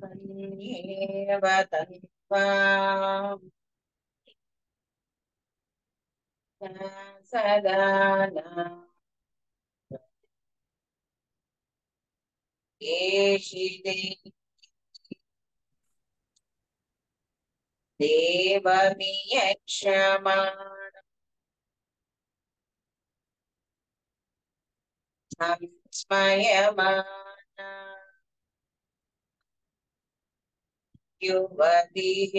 మన్యేవ తన్వా సదానా ఏషిదే దేవమియక్షమాణ సంస్మయమాన యువతిః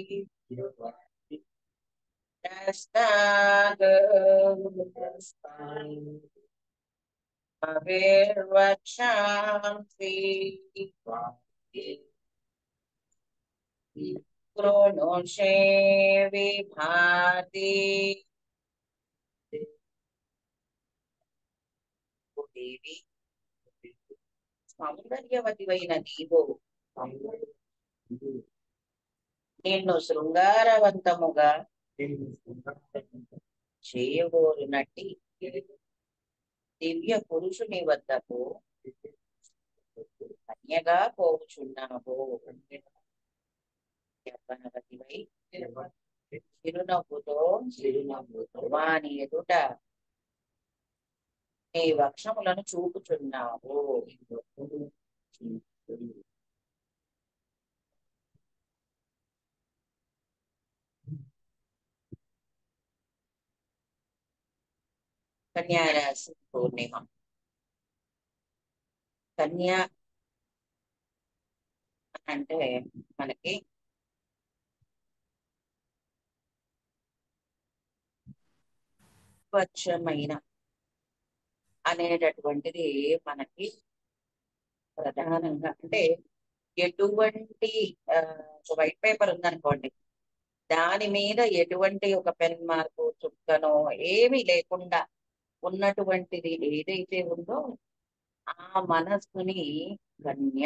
అవిర్వక్షాంసి క్రోణోషే విభాతి ఓ దేవి సౌందర్యవతివైన నీవు నిన్ను శృంగారవంతముగా చేయగోరునట్టి దివ్య పురుషుని వద్దకు కన్యగా పోవుచున్నావు యవ్వనవతివై చిరునవ్వుతో చిరునవ్వుతో వాని ఎదుట నీ వక్షములను చూపుచున్నావు కన్యారాశి పూర్ణిమ కన్యా అంటే మనకి స్వచ్ఛమైన అనేటటువంటిది మనకి ప్రధానంగా అంటే ఎటువంటి వైట్ పేపర్ ఉందనుకోండి దాని మీద ఎటువంటి ఒక పెన్ మార్కు చుక్కనో ఏమీ లేకుండా ఉన్నటువంటిది ఏదైతే ఉందో ఆ మనస్సుని గణ్య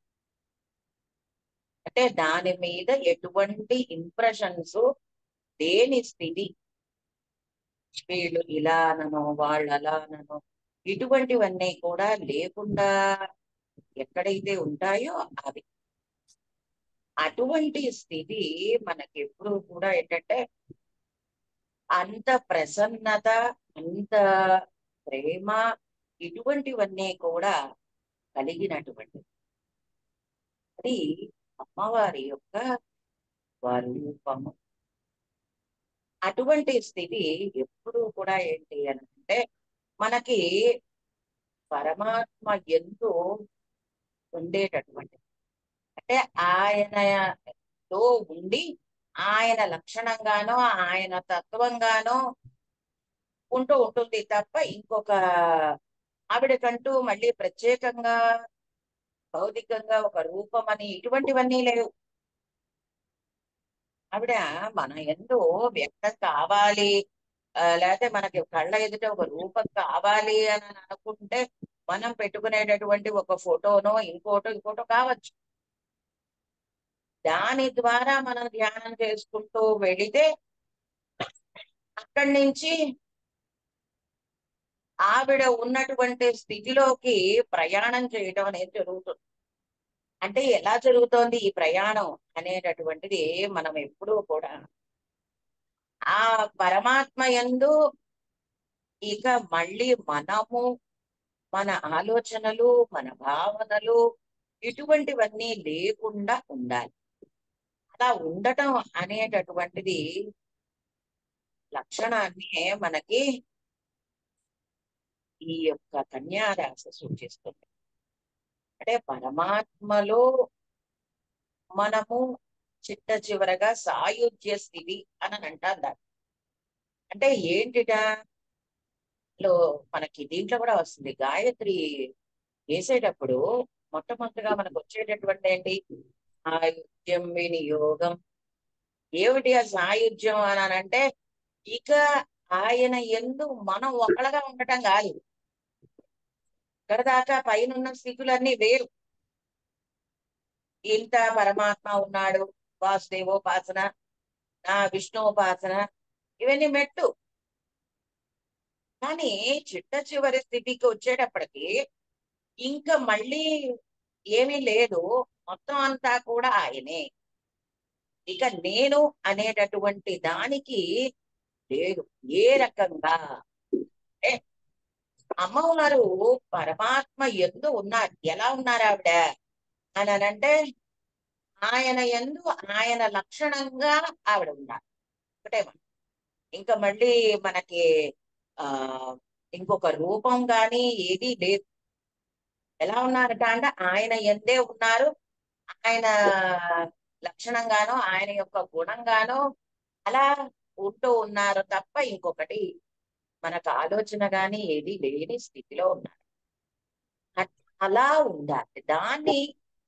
అంటే దాని మీద ఎటువంటి ఇంప్రెషన్స్ దేని స్థితి వీళ్ళు ఇలానో వాళ్ళు అలానో ఇటువంటివన్నీ కూడా లేకుండా ఎక్కడైతే ఉంటాయో అవి అటువంటి స్థితి మనకి ఎప్పుడు కూడా ఏంటంటే అంత ప్రసన్నత అంత ప్రేమ ఇటువంటివన్నీ కూడా కలిగినటువంటి అది అమ్మవారి యొక్క స్వరూపము అటువంటి స్థితి ఎప్పుడు కూడా ఏంటి అని అంటే మనకి పరమాత్మ ఎందు ఉండేటటువంటి అంటే ఆయనలో ఉండి ఆయన లక్షణంగానో ఆయన తత్వంగానో ఉంటూ ఉంటుంది తప్ప ఇంకొక ఆవిడకంటూ మళ్ళీ ప్రత్యేకంగా భౌతికంగా ఒక రూపం అని ఇటువంటివన్నీ లేవు ఆవిడ మన ఎందు వ్యక్తం కావాలి ఆ, లేకపోతే మనకి కళ్ళ ఎదుట ఒక రూపం కావాలి అని అనుకుంటే మనం పెట్టుకునేటటువంటి ఒక ఫోటోనో ఇంకోటో ఇంకోటో కావచ్చు దాని ద్వారా మనం ధ్యానం చేసుకుంటూ వెళితే అక్కడి నుంచి ఆవిడ ఉన్నటువంటి స్థితిలోకి ప్రయాణం చేయడం అనేది జరుగుతుంది అంటే ఎలా జరుగుతోంది ఈ ప్రయాణం అనేటటువంటిది మనం ఎప్పుడూ కూడా ఆ పరమాత్మ యందు ఇక మళ్ళీ మనము మన ఆలోచనలు మన భావనలు ఇటువంటివన్నీ లేకుండా ఉండాలి అలా ఉండటం అనేటటువంటిది లక్షణాన్ని మనకి ఈ యొక్క కన్యారాశి సూచిస్తుంది అంటే పరమాత్మలో మనము చిట్ట చివరగా సాయుధ్య స్థితి అని అంటారు దాన్ని అంటే ఏంటిటా లో మనకి దీంట్లో కూడా వస్తుంది గాయత్రి వేసేటప్పుడు మొట్టమొదటిగా మనకు వచ్చేటటువంటి ఏంటి సాయుధ్యం వినియోగం ఏమిటి ఆ సాయుధ్యం అని అంటే ఇక ఆయన ఎందు మనం ఒకళ్ళగా ఉండటం కాదు ఇక్కడ దాకా పైన స్థితులన్నీ వేరు ఇంత పరమాత్మ ఉన్నాడు వాసుదేవోపాసన ఆ విష్ణువుపాసన ఇవన్నీ మెట్టు కానీ చిట్ట చివరి స్థితికి వచ్చేటప్పటికి ఇంకా మళ్ళీ ఏమీ లేదు మొత్తం అంతా కూడా ఆయనే ఇక నేను అనేటటువంటి దానికి లేదు ఏ రకంగా ఏ, అమ్మవారు పరమాత్మ ఎందు ఉన్నారు ఎలా ఉన్నారు ఆవిడ అని అనంటే ఆయన ఎందు ఆయన లక్షణంగా ఆవిడ ఉన్నారు ఒకటే మాట. ఇంకా మళ్ళీ మనకి ఆ ఇంకొక రూపం గాని ఏది లేదు ఎలా ఉన్నారట అంటే ఆయన ఎందే ఉన్నారు ఆయన లక్షణంగానో ఆయన యొక్క గుణంగానో అలా ఉంటూ ఉన్నారు తప్ప ఇంకొకటి మనకు ఆలోచన గాని ఏది లేని స్థితిలో ఉన్నారు అ- అలా ఉండాలి దాన్ని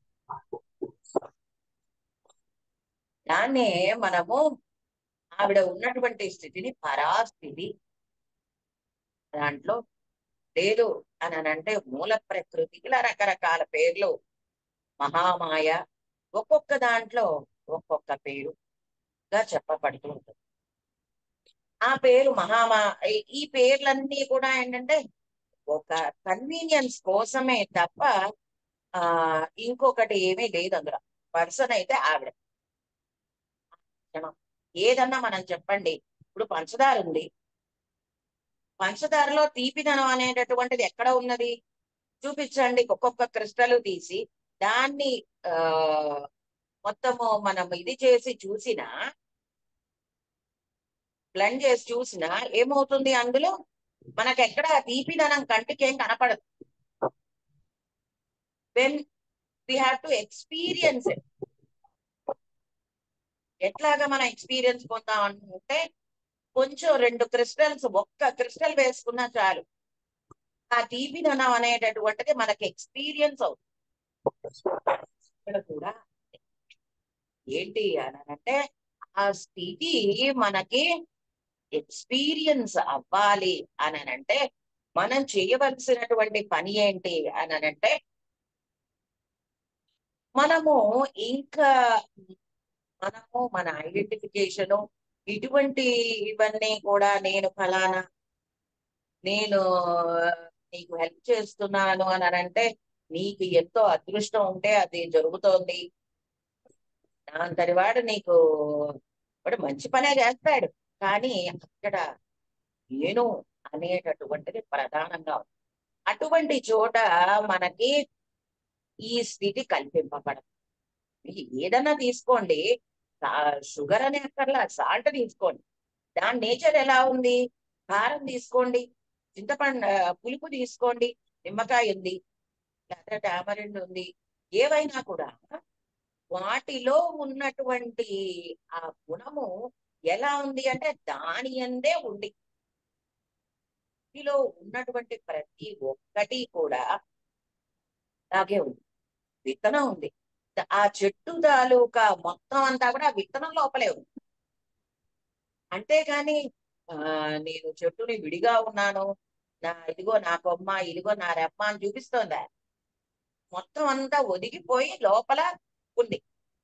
దాన్నే మనము ఆవిడ ఉన్నటువంటి స్థితిని పరాస్థితి దాంట్లో లేదు అని అంటే మూల ప్రకృతి ఇలా రకరకాల పేర్లు మహామాయ ఒక్కొక్క దాంట్లో ఒక్కొక్క పేరుగా చెప్పబడుతూ ఉంటుంది ఆ పేరు మహామా ఈ- ఈ పేర్లన్నీ కూడా ఏంటంటే ఒక కన్వీనియన్స్ కోసమే తప్ప ఆ ఇంకొకటి ఏమీ లేదు అందులో పర్సన్ అయితే ఆవిడ ఏదన్నా మనం చెప్పండి ఇప్పుడు పంచదార ఉంది పంచదారలో తీపిదనం అనేటటువంటిది ఎక్కడ ఉన్నది చూపించండి ఒక్కొక్క క్రిస్టల్ తీసి దాన్ని ఆ మొత్తము మనం ఇది చేసి చూసినా బ్లెండ్ చేసి చూసినా ఏమవుతుంది అందులో మనకు ఎక్కడ తీపిదనం కంటికి ఏం కనపడదు when we have to experience it ఎట్లాగా మనం ఎక్స్పీరియన్స్ పొందాం అంటే కొంచెం రెండు క్రిస్టల్స్ ఒక్క క్రిస్టల్ వేసుకున్నా చాలు ఆ తీపిదనం అనేటటువంటిది మనకి ఎక్స్పీరియన్స్ అవుతుంది ఇక్కడ కూడా ఏంటి అని అంటే ఆ స్థితి మనకి ఎక్స్పీరియన్స్ అవ్వాలి అని అంటే మనం చేయవలసినటువంటి పని ఏంటి అని అంటే మనము ఇంకా మనము మన ఐడెంటిఫికేషను ఇటువంటి ఇవన్నీ కూడా నేను ఫలానా నేను నీకు హెల్ప్ చేస్తున్నాను అని అంటే నీకు ఎంతో అదృష్టం ఉంటే అది జరుగుతోంది అంతటి వాడు నీకు వాడు మంచి పనే చేస్తాడు కానీ అక్కడ నేను అనేటటువంటిది ప్రధానంగా ఉంది అటువంటి చోట మనకి ఈ స్థితి కల్పింపబడదు మీకు ఏదన్నా తీసుకోండి షుగర్ అనే అక్కర్లా సాల్ట్ తీసుకోండి దాని నేచర్ ఎలా ఉంది కారం తీసుకోండి చింతపండు ఆ, పులుపు తీసుకోండి నిమ్మకాయ ఉంది లేకపోతే టామరిండ్ ఉంది ఏవైనా కూడా వాటిలో ఉన్నటువంటి ఆ గుణము ఎలా ఉంది అంటే దాని అందే ఉంది వీటిలో ఉన్నటువంటి ప్రతి ఒక్కటి కూడా అలాగే ఉంది విత్తనం ఉంది ద- ఆ చెట్టు తాలూకా మొత్తం అంతా కూడా ఆ విత్తనం లోపలే ఉంది అంతేగాని ఆ నేను చెట్టుని విడిగా ఉన్నాను నా ఇదిగో నా కొమ్మ ఇదిగో నా రెమ్మ అని చూపిస్తోందా మొత్తం అంతా ఒదిగిపోయి లోపల ఉంది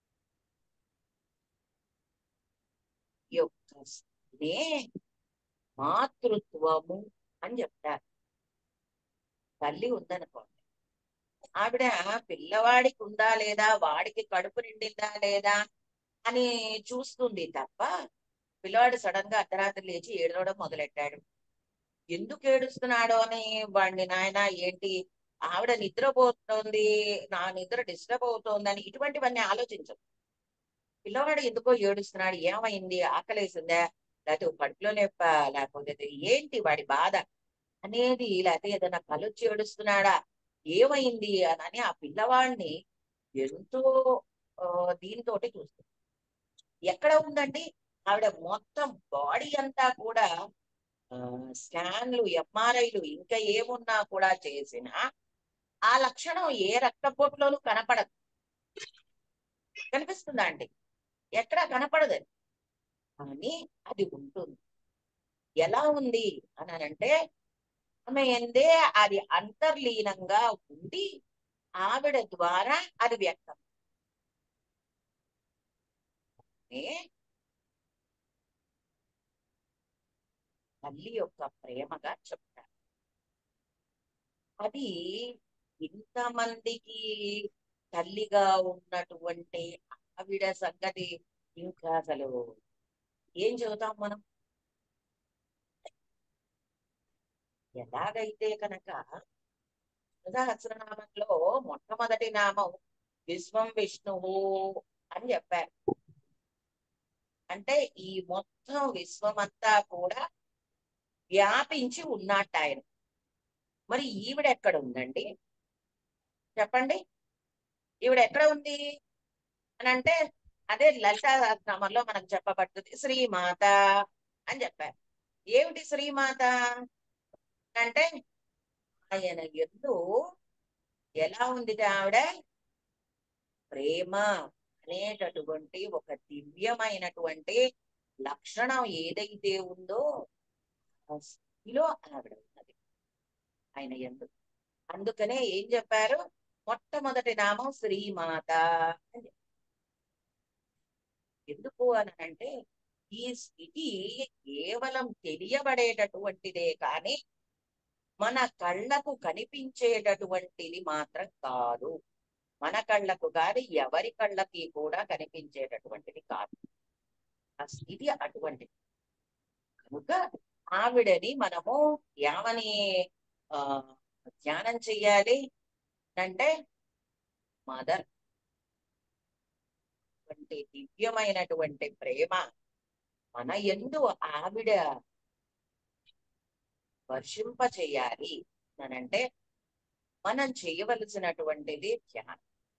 ఈ యొక్క స్థితినే మాతృత్వము అని చెప్తారు తల్లి ఉందనుకోండి ఆవిడ పిల్లవాడికి ఉందా లేదా వాడికి కడుపు నిండిందా లేదా అని చూస్తుంది తప్ప పిల్లవాడు సడన్ గా అర్ధరాత్రి లేచి ఏడవడం మొదలెట్టాడు ఎందుకు ఏడుస్తున్నాడో అని వాడిని నాయన ఏంటి ఆవిడ నిద్రపోతోంది నా నిద్ర డిస్టర్బ్ అవుతోందని ఇటువంటివన్నీ ఆలోచించదు పిల్లవాడు ఎందుకో ఏడుస్తున్నాడు ఏమైంది ఆకలేసిందా లేకపోతే కడుపులో నొప్ప లేకపోతే ఏంటి వాడి బాధ అనేది లేకపోతే ఏదైనా కలొచ్చి ఏడుస్తున్నాడా ఏమైంది అని ఆ పిల్లవాడిని ఎంతో ఆ, దీనితోటి చూస్తుంది ఎక్కడ ఉందండి ఆవిడ మొత్తం బాడీ అంతా కూడా ఆ, స్కాన్లు ఎంఆర్ఐలు ఇంకా ఏమున్నా కూడా చేసిన ఆ లక్షణం ఏ రక్తపోట్లోనూ కనపడదు కనిపిస్తుందా అండి ఎక్కడ కనపడదు అది. కానీ అది ఉంటుంది ఎలా ఉంది అని అంటే ఆమె ఎందే అది అంతర్లీనంగా ఉండి ఆవిడ ద్వారా అది వ్యక్తం ఏ తల్లి యొక్క ప్రేమగా చెప్తారు అది ఇంతమందికి తల్లిగా ఉన్నటువంటి ఆవిడ సంగతి ఇంకా అసలు ఏం చెబుతాం మనం ఎలాగైతే కనుక సహస్రనామంలో మొట్టమొదటి నామం విశ్వం విష్ణువు అని చెప్పారు అంటే ఈ మొత్తం విశ్వమంతా కూడా వ్యాపించి ఉన్నట్టు ఆయన మరి ఈవిడ ఎక్కడ ఉందండి చెప్పండి ఈవిడ ఎక్కడ ఉంది అని అంటే అదే లలితా సహస్రనామంలో మనకు చెప్పబడుతుంది శ్రీమాత అని చెప్పారు ఏమిటి శ్రీమాత అంటే ఆయన ఎందు ఎలా ఉంది ఆవిడ ప్రేమ అనేటటువంటి ఒక దివ్యమైనటువంటి లక్షణం ఏదైతే ఉందో ఆ స్థితిలో ఆవిడ ఉన్నది ఆయన ఎందు అందుకనే ఏం చెప్పారు మొట్టమొదటి నామం శ్రీమాత అని చెప్పారు. ఎందుకు అని అంటే ఈ స్థితి కేవలం తెలియబడేటటువంటిదే కానీ మన కళ్ళకు కనిపించేటటువంటిది మాత్రం కాదు మన కళ్ళకు కాదు ఎవరి కళ్ళకి కూడా కనిపించేటటువంటిది కాదు ఆ స్థితి అటువంటిది కనుక ఆవిడని మనము ఏమని ఆ ధ్యానం చెయ్యాలి అంటే మదర్ అటువంటి దివ్యమైనటువంటి ప్రేమ మన ఎందు ఆవిడ వర్షింప చేయాలి అనంటే మనం చేయవలసినటువంటిది ధ్యానం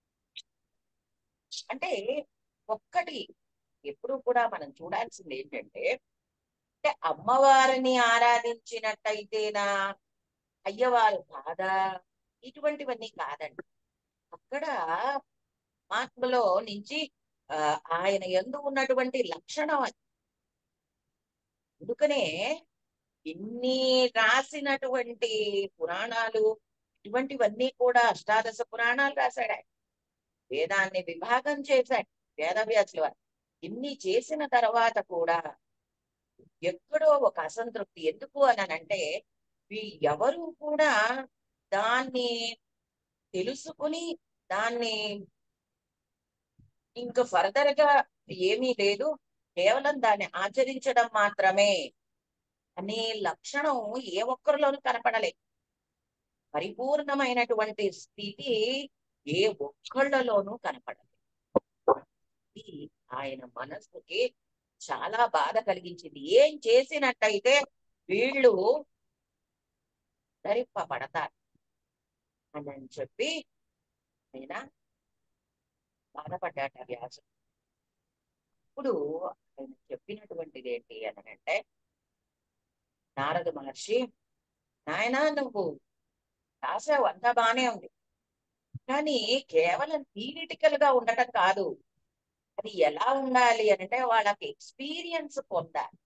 అంటే ఒక్కటి ఎప్పుడు కూడా మనం చూడాల్సింది ఏంటంటే అంటే అమ్మవారిని ఆరాధించినట్టయితేనా అయ్యవారు కాదా ఇటువంటివన్నీ కాదండి అక్కడ ఆత్మలో నుంచి ఆ, ఆయన ఎందు ఉన్నటువంటి లక్షణం అది అందుకనే ఇన్ని రాసినటువంటి పురాణాలు ఇటువంటివన్నీ కూడా అష్టాదశ పురాణాలు రాశాడు ఆయన వేదాన్ని విభాగం చేశాడు వేదవ్యాసుల వారు ఇన్ని చేసిన తర్వాత కూడా ఎక్కడో ఒక అసంతృప్తి ఎందుకు అని అంటే వీ- ఎవరు కూడా దాన్ని తెలుసుకుని దాన్ని ఇంకా ఫర్దర్ గా ఏమీ లేదు కేవలం దాన్ని ఆచరించడం మాత్రమే అనే లక్షణం ఏ ఒక్కరిలోనూ కనపడలేదు పరిపూర్ణమైనటువంటి స్థితి ఏ ఒక్కళ్ళలోనూ కనపడలేదు ఇది ఆయన మనస్సుకి చాలా బాధ కలిగించింది ఏం చేసినట్టయితే వీళ్ళు ధరింపబడతారు అని అని చెప్పి ఆయన బాధపడ్డాట వ్యాసుడు ఇప్పుడు ఆయన చెప్పినటువంటిది ఏంటి అని అంటే నారద మహర్షి నాయనా నువ్వు రాసావు అంతా బానే ఉంది కానీ కేవలం థియరిటికల్ గా ఉండటం కాదు అది ఎలా ఉండాలి అని అంటే వాళ్ళకి ఎక్స్పీరియన్స్ పొందాలి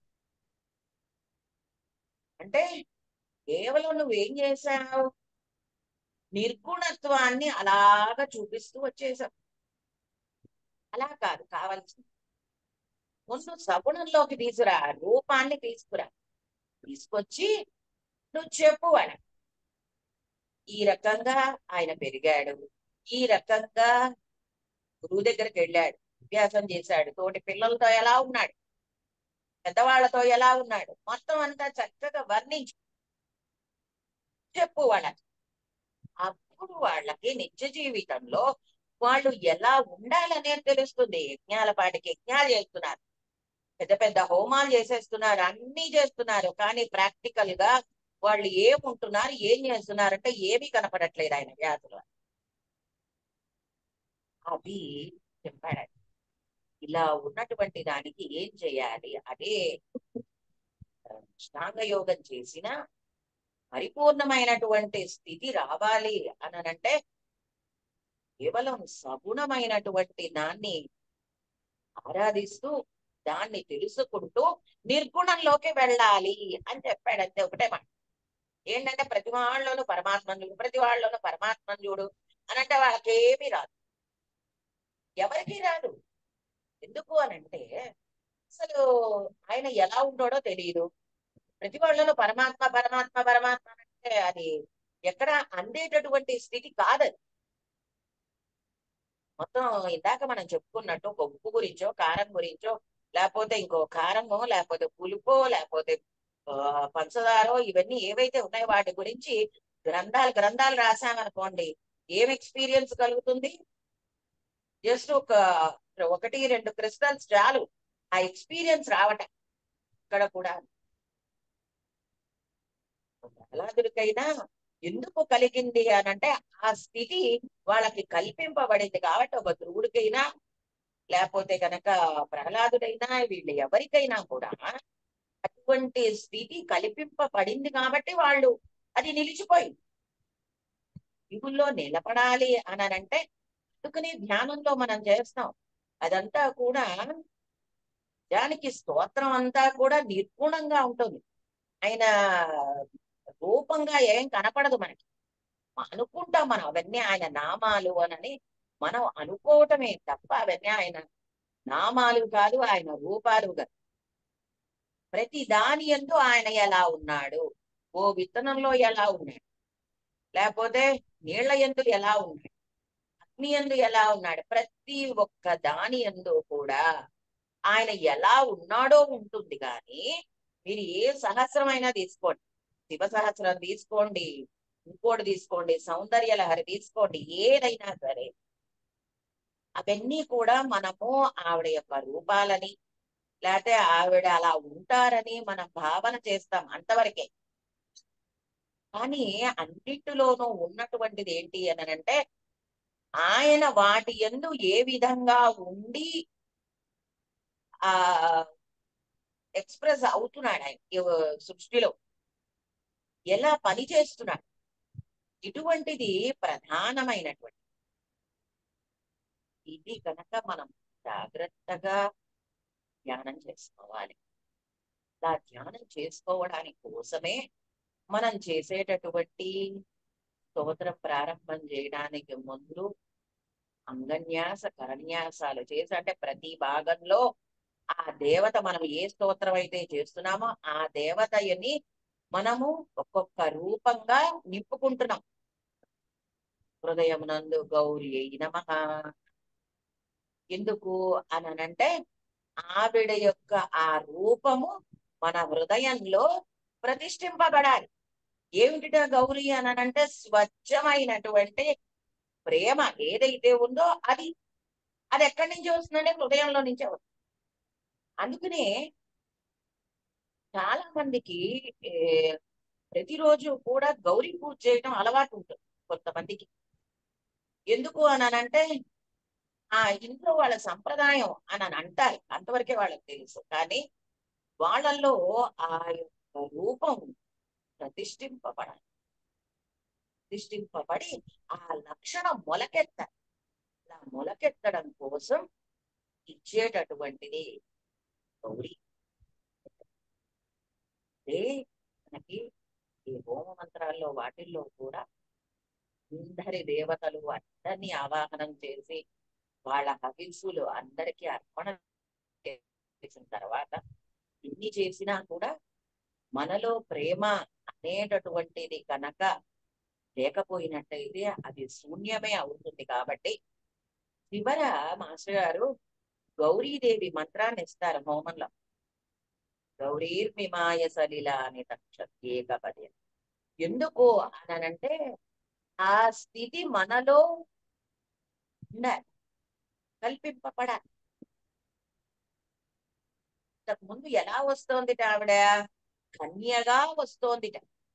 అంటే కేవలం నువ్వేం చేశావు నిర్గుణత్వాన్ని అలాగా చూపిస్తూ వచ్చేసావు అలా కాదు కావాల్సింది ముందు సగుణంలోకి తీసుకురా రూపాన్ని తీసుకురా తీసుకొచ్చి నువ్వు చెప్పు వాళ్ళ ఈ రకంగా ఆయన పెరిగాడు ఈ రకంగా గురువు దగ్గరికి వెళ్ళాడు అభ్యాసం చేశాడు తోటి పిల్లలతో ఎలా ఉన్నాడు పెద్దవాళ్లతో ఎలా ఉన్నాడు మొత్తం అంతా చక్కగా వర్ణించు చెప్పు వాళ్ళకి అప్పుడు వాళ్ళకి నిత్య జీవితంలో వాళ్ళు ఎలా ఉండాలనేది తెలుస్తుంది యజ్ఞాల పాటికి యజ్ఞాలు చేస్తున్నారు పెద్ద పెద్ద హోమాలు చేసేస్తున్నారు అన్ని చేస్తున్నారు కానీ ప్రాక్టికల్ గా వాళ్ళు ఏముంటున్నారు ఏం చేస్తున్నారంటే ఏమీ కనపడట్లేదు ఆయన వ్యాధులు అది చెప్పాడు ఆయన. ఇలా ఉన్నటువంటి దానికి ఏం చేయాలి అదే అష్టాంగ యోగం చేసిన పరిపూర్ణమైనటువంటి స్థితి రావాలి అనంటే కేవలం సగుణమైనటువంటి దాన్ని ఆరాధిస్తూ దాన్ని తెలుసుకుంటూ నిర్గుణంలోకి వెళ్ళాలి అని చెప్పాడు అంతే ఒకటే మాట ఏంటంటే ప్రతి వాళ్ళలోనూ పరమాత్మనుడు ప్రతి వాళ్ళలోనూ పరమాత్మనుడు అనంటే వాళ్ళకి ఏమీ రాదు ఎవరికి రాదు ఎందుకు అనంటే అసలు ఆయన ఎలా ఉంటాడో తెలియదు ప్రతి వాళ్ళలో పరమాత్మ పరమాత్మ పరమాత్మ అంటే అది ఎక్కడ అందేటటువంటి స్థితి కాదది మొత్తం ఇందాక మనం చెప్పుకున్నట్టు ఒక ఉప్పు గురించో కారం గురించో లేకపోతే ఇంకో కారమో లేకపోతే పులుపో లేకపోతే ఆ, పంచదారో ఇవన్నీ ఏవైతే ఉన్నాయో వాటి గురించి గ్రంథాలు గ్రంథాలు రాసామనుకోండి ఏం ఎక్స్పీరియన్స్ కలుగుతుంది జస్ట్ ఒక ఒకటి రెండు క్రిస్టల్స్ చాలు ఆ ఎక్స్పీరియన్స్ రావటం ఇక్కడ కూడా ప్రహ్లాదుడికైనా ఎందుకు కలిగింది అనంటే ఆ స్థితి వాళ్ళకి కల్పింపబడింది కాబట్టి ఒక ధ్రువుడికైనా లేకపోతే గనక ప్రహ్లాదుడైనా వీళ్ళు ఎవరికైనా కూడా అటువంటి స్థితి కల్పింపబడింది కాబట్టి వాళ్ళు అది నిలిచిపోయింది ఇవుల్లో నిలబడాలి అని అంటే అందుకని ధ్యానంలో మనం చేస్తాం అదంతా కూడా దానికి స్తోత్రం అంతా కూడా నిర్గుణంగా ఉంటుంది ఆయన రూపంగా ఏం కనపడదు మనకి అనుకుంటాం మనం అవన్నీ ఆయన నామాలు అనని మనం అనుకోవటమే తప్ప అవన్నీ ఆయన నామాలు కాదు ఆయన రూపాలు కాదు ప్రతి దాని ఎందు ఆయన ఎలా ఉన్నాడు ఓ విత్తనంలో ఎలా ఉన్నాడు లేకపోతే నీళ్ల ఎందు ఎలా ఉన్నాడు అగ్ని ఎందు ఎలా ఉన్నాడు ప్రతి ఒక్క దాని ఎందు కూడా ఆయన ఎలా ఉన్నాడో ఉంటుంది కానీ మీరు ఏ సహస్రమైనా తీసుకోండి శివ సహస్రం తీసుకోండి ఇంకోటి తీసుకోండి సౌందర్య లహరి తీసుకోండి ఏదైనా సరే అవన్నీ కూడా మనము ఆవిడ యొక్క రూపాలని లేకపోతే ఆవిడ అలా ఉంటారని మనం భావన చేస్తాం అంతవరకే కానీ అన్నిటిలోనూ ఉన్నటువంటిది ఏంటి అని అంటే ఆయన వాటి ఎందు ఏ విధంగా ఉండి ఆ ఎక్స్ప్రెస్ అవుతున్నాడు ఆయన ఈ సృష్టిలో ఎలా పని చేస్తున్నాడు ఇటువంటిది ప్రధానమైనటువంటి ఇది కనుక మనం జాగ్రత్తగా ధ్యానం చేసుకోవాలి ఇలా ధ్యానం చేసుకోవడానికి కోసమే మనం చేసేటటువంటి స్తోత్రం ప్రారంభం చేయడానికి ముందు అంగన్యాస కరన్యాసాలు చేసి అంటే ప్రతి భాగంలో ఆ దేవత మనం ఏ స్తోత్రం అయితే చేస్తున్నామో ఆ దేవతని మనము ఒక్కొక్క రూపంగా నింపుకుంటున్నాం హృదయం నందు గౌరి నమ ఎందుకు అనంటే ఆవిడ యొక్క ఆ రూపము మన హృదయంలో ప్రతిష్ఠింపబడాలి ఏమిటిట గౌరీ అనంటే స్వచ్ఛమైనటువంటి ప్రేమ ఏదైతే ఉందో అది అది ఎక్కడి నుంచి వస్తుందంటే హృదయంలో నుంచే వస్తుంది అందుకనే చాలా మందికి ఏ, ప్రతిరోజు కూడా గౌరీ పూజ చేయడం అలవాటు ఉంటుంది కొంతమందికి ఎందుకు అని అంటే ఆ ఇంట్లో వాళ్ళ సంప్రదాయం అని అని అంటారు అంతవరకే వాళ్ళకి తెలుసు కానీ వాళ్ళల్లో ఆ యొక్క రూపం ప్రతిష్ఠింపబడాలి ప్రతిష్ఠింపబడి ఆ లక్షణం మొలకెత్త అలా మొలకెత్తడం కోసం ఇచ్చేటటువంటిది గౌరీ అదే మనకి ఈ హోమ మంత్రాల్లో వాటిల్లో కూడా అందరి దేవతలు అందరినీ ఆవాహనం చేసి వాళ్ళ హవిస్సులు అందరికీ అర్పణ చేసిన తర్వాత ఇన్ని చేసినా కూడా మనలో ప్రేమ అనేటటువంటిది కనుక లేకపోయినట్టయితే అది శూన్యమే అవుతుంది కాబట్టి చివర మాస్టర్ గారు గౌరీదేవి మంత్రాన్ని ఇస్తారు హోమంలో గౌరీర్మిమాయ సలిల అనే ఏకపదే ఎందుకు అనంటే ఆ స్థితి మనలో ఉండాలి కల్పింపబడాలి ఇంతకు ముందు ఎలా వస్తోందిట ఆవిడ కన్యగా వస్తోందిట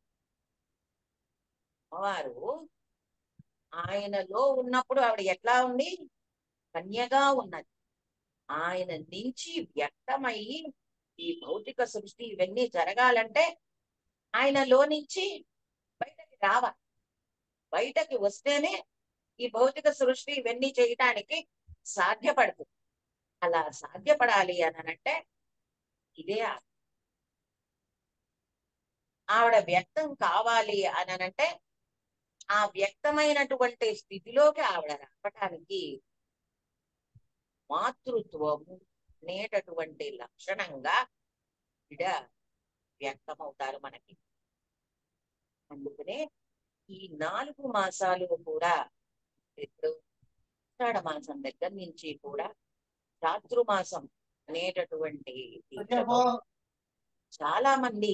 వారు ఆయనలో ఉన్నప్పుడు ఆవిడ ఎట్లా ఉంది కన్యగా ఉన్నది ఆయన నుంచి వ్యక్తమయ్యి ఈ భౌతిక సృష్టి ఇవన్నీ జరగాలంటే ఆయనలో నుంచి బయటకి రావాలి బయటకి వస్తేనే ఈ భౌతిక సృష్టి ఇవన్నీ చేయటానికి సాధ్యపడుతుంది అలా సాధ్యపడాలి అని అంటే ఇదే ఆ- ఆవిడ వ్యక్తం కావాలి అని అంటే ఆ వ్యక్తమైనటువంటి స్థితిలోకి ఆవిడ రావటానికి మాతృత్వము అనేటటువంటి లక్షణంగా ఇడ వ్యక్తమవుతారు మనకి అందుకనే ఈ నాలుగు మాసాలు కూడా ఇప్పుడు ఆషాఢ మాసం దగ్గర నుంచి కూడా చాతుర్మాసం అనేటటువంటి దీంట్లో చాలా మంది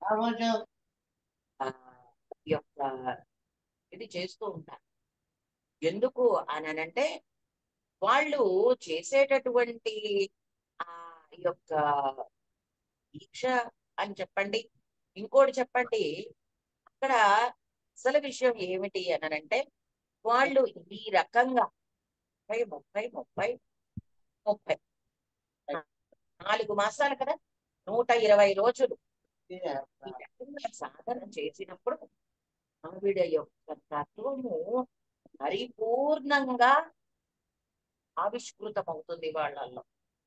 ఆ ఈ యొక్క ఇది చేస్తూ ఉంటారు ఎందుకు అని అంటే వాళ్ళు చేసేటటువంటి ఆ యొక్క దీక్ష అని చెప్పండి ఇంకోటి చెప్పండి అక్కడ అసలు విషయం ఏమిటి అని అంటే వాళ్ళు ఈ రకంగా ముప్పై ముప్పై ముప్పై ముప్పై నాలుగు మాసాలు కదా నూట ఇరవై రోజులు ఈ రకంగా సాధన చేసినప్పుడు ఆవిడ యొక్క తత్వము పరిపూర్ణంగా ఆవిష్కృతమవుతుంది వాళ్ళల్లో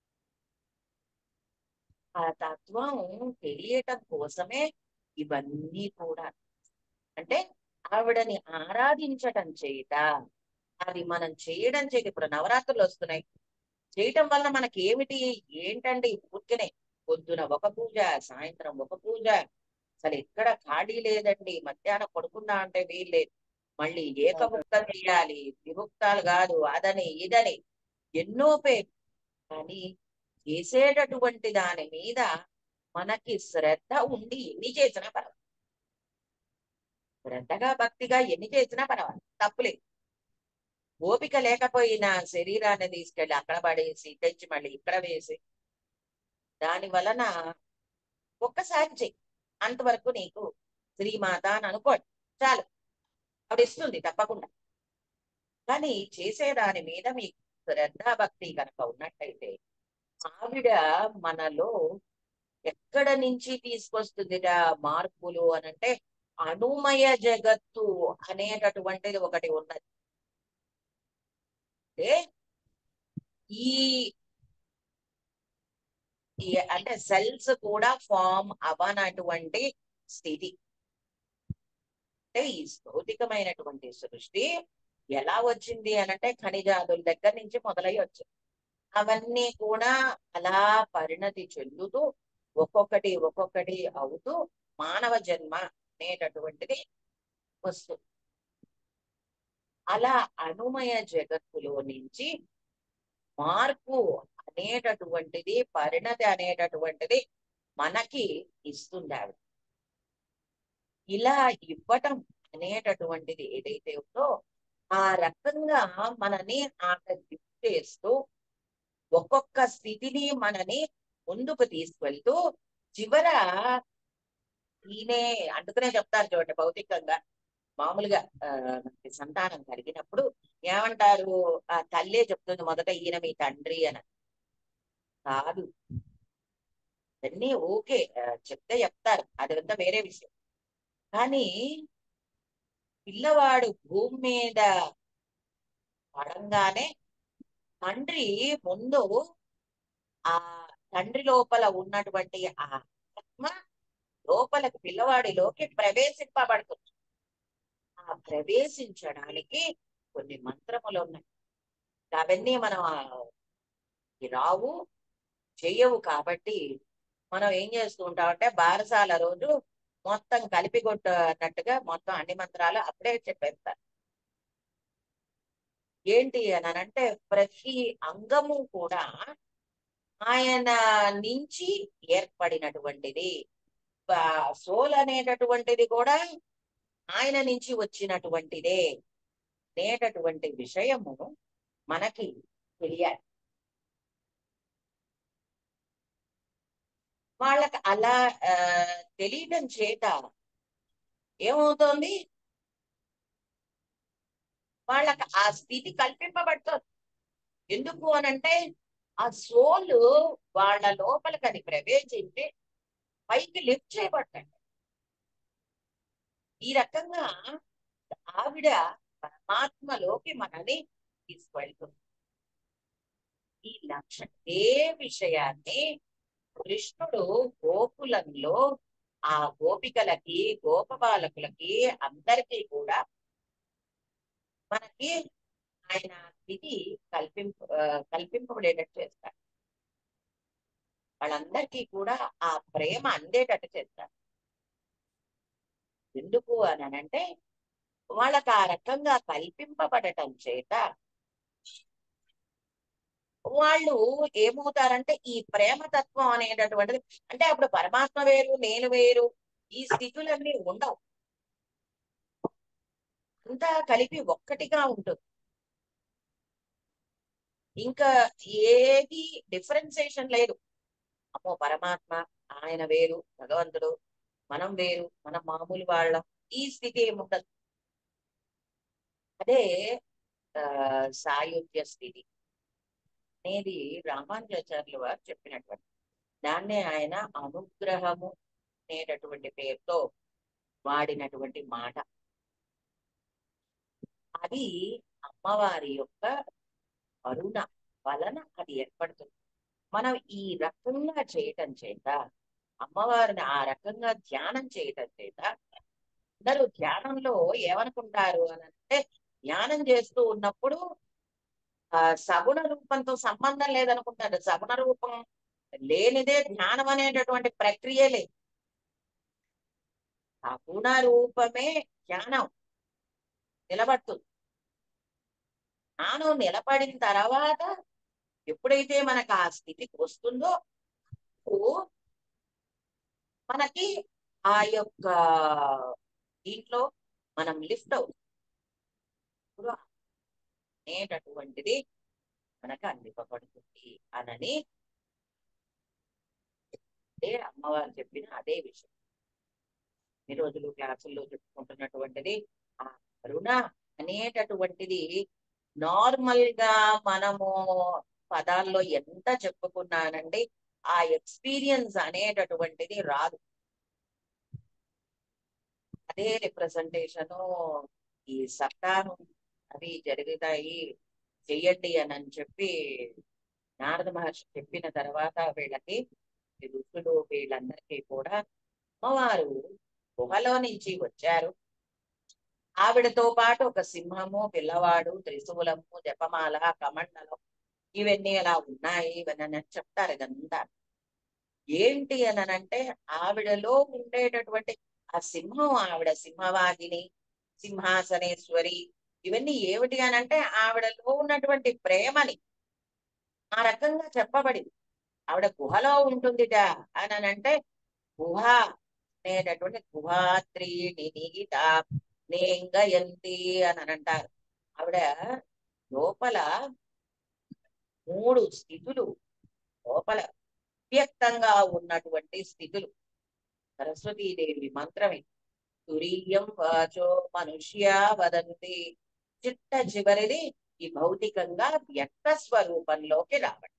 ఆ తత్వం తెలియటం కోసమే ఇవన్నీ కూడా అంటే ఆవిడని ఆరాధించటం చేత అది మనం చేయడం చేత ఇప్పుడు నవరాత్రులు వస్తున్నాయి చేయటం వల్ల మనకి ఏమిటి ఏంటండి ఊరికనే పొద్దున ఒక పూజ సాయంత్రం ఒక పూజ అసలు ఎక్కడ ఖాళీ లేదండి మధ్యాహ్నం పడుకున్నా అంటే వీల్లేదు మళ్ళీ ఏకముక్తం చేయాలి విముక్తాలు కాదు అదని ఇదని ఎన్నో పేరు కానీ చేసేటటువంటి దాని మీద మనకి శ్రద్ధ ఉండి ఎన్ని చేసినా పర్వాలేదు శ్రద్ధగా భక్తిగా ఎన్ని చేసినా పర్వాలేదు తప్పులేదు ఓపిక లేకపోయినా శరీరాన్ని తీసుకెళ్లి అక్కడ పడేసి తెచ్చి మళ్ళీ ఇక్కడ వేసి దాని వలన ఒక్కసారి చెయ్యి అంతవరకు నీకు శ్రీమాత అని అనుకోండి చాలు ఆవిడ ఇస్తుంది తప్పకుండా కానీ చేసేదాని మీద మీకు శ్రద్ధ భక్తి కనుక ఉన్నట్టయితే ఆవిడ మనలో ఎక్కడ నుంచి తీసుకొస్తుందిట మార్పులు అనంటే అణుమయ జగత్తు అనేటటువంటిది ఒకటి ఉన్నది అంటే ఈ ఈ అంటే సెల్స్ కూడా ఫామ్ అవనటువంటి స్థితి అంటే ఈ భౌతికమైనటువంటి సృష్టి ఎలా వచ్చింది అనంటే ఖనిజాదుల దగ్గర నుంచి మొదలై వచ్చింది అవన్నీ కూడా అలా పరిణతి చెందుతూ ఒక్కొక్కటి ఒక్కొక్కటి అవుతూ మానవ జన్మ అనేటటువంటిది వస్తుంది అలా అనుమయ జగత్తులో నుంచి మార్పు అనేటటువంటిది పరిణతి అనేటటువంటిది మనకి ఇస్తుంది ఆవిడ ఇలా ఇవ్వటం అనేటటువంటిది ఏదైతే ఉందో ఆ రకంగా మనని ఆమె గిఫ్ట్ చేస్తూ ఒక్కొక్క స్థితిని మనని ముందుకు తీసుకెళ్తూ చివర ఈయనే అందుకనే చెప్తారు చూడండి భౌతికంగా మామూలుగా ఆ మనకి సంతానం కలిగినప్పుడు ఏమంటారు ఆ తల్లే చెప్తుంది మొదట ఈయన మీ తండ్రి అని కాదు అన్నీ ఓకే ఆ, చెప్తే చెప్తారు అదంతా వేరే విషయం కానీ పిల్లవాడు భూమి మీద పడంగానే తండ్రి ముందు ఆ తండ్రి లోపల ఉన్నటువంటి ఆ ఆత్మ లోపలికి పిల్లవాడిలోకి ప్రవేశింపబడుతుంది ఆ ప్రవేశించడానికి కొన్ని మంత్రములు ఉన్నాయి అవన్నీ మనం ఆ, ఈ రావు చెయ్యవు కాబట్టి మనం ఏం చేస్తూ ఉంటామంటే బారసాల రోజు మొత్తం కలిపి కొట్టినట్టుగా మొత్తం అన్ని మంత్రాలు అప్పుడే చెప్పేస్తారు ఏంటి అని అంటే ప్రతి అంగము కూడా ఆయన నుంచి ఏర్పడినటువంటిది సోల్ అనేటటువంటిది కూడా ఆయన నుంచి వచ్చినటువంటిదే అనేటటువంటి విషయము మనకి తెలియాలి వాళ్ళకి అలా ఆ, తెలియటం చేత ఏమవుతోంది వాళ్ళకి ఆ స్థితి కల్పింపబడుతుంది ఎందుకు అనంటే ఆ సోల్ వాళ్ళ లోపలికి అది ప్రవేశించి పైకి లిఫ్ట్ చేయబడ్డాడు ఈ రకంగా ఆవిడ పరమాత్మలోకి మనని తీసుకెళ్తుంది ఈ లక్ష ఏ విషయాన్ని కృష్ణుడు గోకులంలో ఆ గోపికలకి గోపబాలకులకి అందరికీ కూడా మనకి ఆయన స్థితి కల్పింప ఆ, కల్పింపబడేటట్టు చేస్తాడు వాళ్ళందరికీ కూడా ఆ ప్రేమ అందేటట్టు చేస్తారు ఎందుకు అని అంటే వాళ్ళకి ఆ రకంగా కల్పింపబడటం చేత వాళ్ళు ఏమవుతారంటే ఈ ప్రేమ తత్వం అనేటటువంటిది అంటే అప్పుడు పరమాత్మ వేరు నేను వేరు ఈ స్థితులన్నీ ఉండవు అంతా కలిపి ఒక్కటిగా ఉంటుంది ఇంకా ఏది డిఫరెన్సియేషన్ లేదు అమ్మో పరమాత్మ ఆయన వేరు భగవంతుడు మనం వేరు మనం మామూలు వాళ్ళం ఈ స్థితి ఏముండదు అదే ఆ సాయుధ్య స్థితి అనేది రామానుజాచార్యుల వారు చెప్పినటువంటి దాన్నే ఆయన అనుగ్రహము అనేటటువంటి పేరుతో వాడినటువంటి మాట అది అమ్మవారి యొక్క కరుణ వలన అది ఏర్పడుతుంది మనం ఈ రకంగా చేయటం చేత అమ్మవారిని ఆ రకంగా ధ్యానం చేయటం చేత అందరూ ధ్యానంలో ఏమనుకుంటారు అని అంటే ధ్యానం చేస్తూ ఉన్నప్పుడు ఆ సగుణ రూపంతో సంబంధం లేదనుకుంటారు సగుణ రూపం లేనిదే ధ్యానం అనేటటువంటి ప్రక్రియలే సగుణ రూపమే ధ్యానం నిలబడుతుంది జ్ఞానం నిలబడిన తర్వాత ఎప్పుడైతే మనకు ఆ స్థితికి వస్తుందో అప్పుడు మనకి ఆ యొక్క దీంట్లో మనం లిఫ్ట్ అవుతుంది ఇప్పుడు అనేటటువంటిది మనకు అందింపబడుతుంది అనని అదే అమ్మవారు చెప్పిన అదే విషయం ఈ రోజులు క్లాసుల్లో చెప్పుకుంటున్నటువంటిది ఆ కరుణ అనేటటువంటిది నార్మల్ గా మనము పదాల్లో ఎంత చెప్పుకున్నానండి ఆ ఎక్స్పీరియన్స్ అనేటటువంటిది రాదు అదే రిప్రజెంటేషన్ ఈ సప్తాహం అవి జరుగుతాయి చెయ్యండి అని అని చెప్పి నారద మహర్షి చెప్పిన తర్వాత వీళ్ళకి ఈ ఋషులు వీళ్ళందరికీ కూడా అమ్మవారు గుహలో నుంచి వచ్చారు ఆవిడతో పాటు ఒక సింహము పిల్లవాడు త్రిశూలము జపమాల కమండలం ఇవన్నీ అలా ఉన్నాయి ఇవన్నీ అని చెప్తారు ఇదంతా ఏంటి అని అంటే ఆవిడలో ఉండేటటువంటి ఆ సింహం ఆవిడ సింహవాహిని సింహాసనేశ్వరి ఇవన్నీ ఏమిటి అని అంటే ఆవిడలో ఉన్నటువంటి ప్రేమని ఆ రకంగా చెప్పబడింది ఆవిడ గుహలో ఉంటుందిట అని అని అంటే గుహ అనేటటువంటి గుహాత్రి నిగీత నేంగయంతి అని అని అంటారు ఆవిడ లోపల మూడు స్థితులు లోపల వ్యక్తంగా ఉన్నటువంటి స్థితులు సరస్వతీదేవి మంత్రమే తురీయం వాచో మనుష్య వదంతి చిట్ట చివరిది ఈ భౌతికంగా వ్యక్త స్వరూపంలోకి రావడం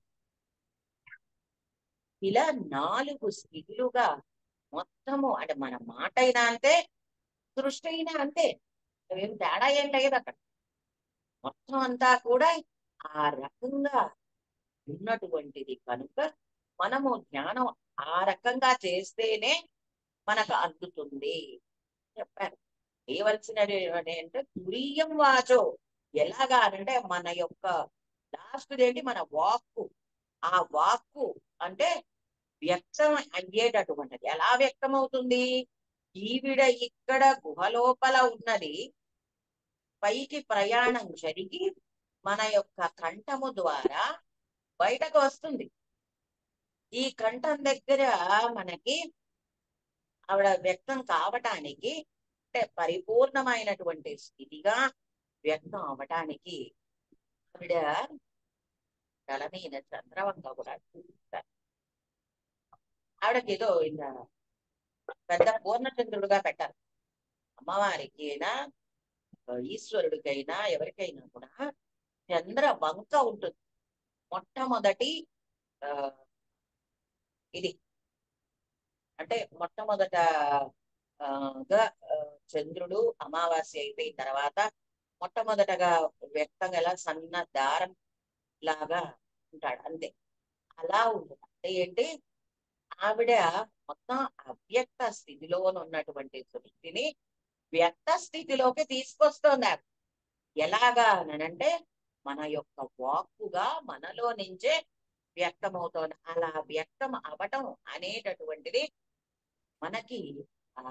ఇలా నాలుగు స్థితులుగా మొత్తము అంటే మన మాట అయినా అంతే సృష్టి అయినా అంతే ఏం తేడా ఏం లేదు అక్కడ మొత్తం అంతా కూడా ఆ రకంగా ఉన్నటువంటిది కనుక మనము ధ్యానం ఆ రకంగా చేస్తేనే మనకు అందుతుంది చెప్పారు చేయవలసినది అంటే తురీయం వాచో ఎలాగా అంటే మన యొక్క లాస్ట్ ఏంటి మన వాక్కు ఆ వాక్కు అంటే వ్యక్తం అయ్యేటటువంటిది ఎలా వ్యక్తం అవుతుంది ఈవిడ ఇక్కడ గుహలోపల ఉన్నది పైకి ప్రయాణం జరిగి మన యొక్క కంఠము ద్వారా బయటకు వస్తుంది ఈ కంఠం దగ్గర మనకి ఆవిడ వ్యక్తం కావటానికి అంటే పరిపూర్ణమైనటువంటి స్థితిగా వ్యక్తం అవటానికి ఆవిడ తల మీద చంద్రవంక కూడా చూపిస్తారు ఆవిడకి ఏదో ఇంకా పెద్ద పూర్ణచంద్రుడుగా పెట్టారు అమ్మవారికైనా ఈశ్వరుడికైనా ఎవరికైనా కూడా చంద్ర వంక ఉంటుంది మొట్టమొదటి ఆ ఇది అంటే మొట్టమొదట ఆ, గా ఆ, చంద్రుడు అమావాస్య అయిపోయిన తర్వాత మొట్టమొదటగా వ్యక్తం ఎలా సన్న దారం లాగా ఉంటాడు అంతే అలా ఉంటుంది అంటే ఏంటి ఆవిడ మొత్తం అవ్యక్త స్థితిలో ఉన్నటువంటి సృష్టిని వ్యక్త స్థితిలోకి తీసుకొస్తోంది ఆవిడ ఎలాగా అనంటే మన యొక్క వాక్కుగా మనలో నుంచే వ్యక్తమవుతోంది అలా వ్యక్తం అవటం అనేటటువంటిది మనకి ఆ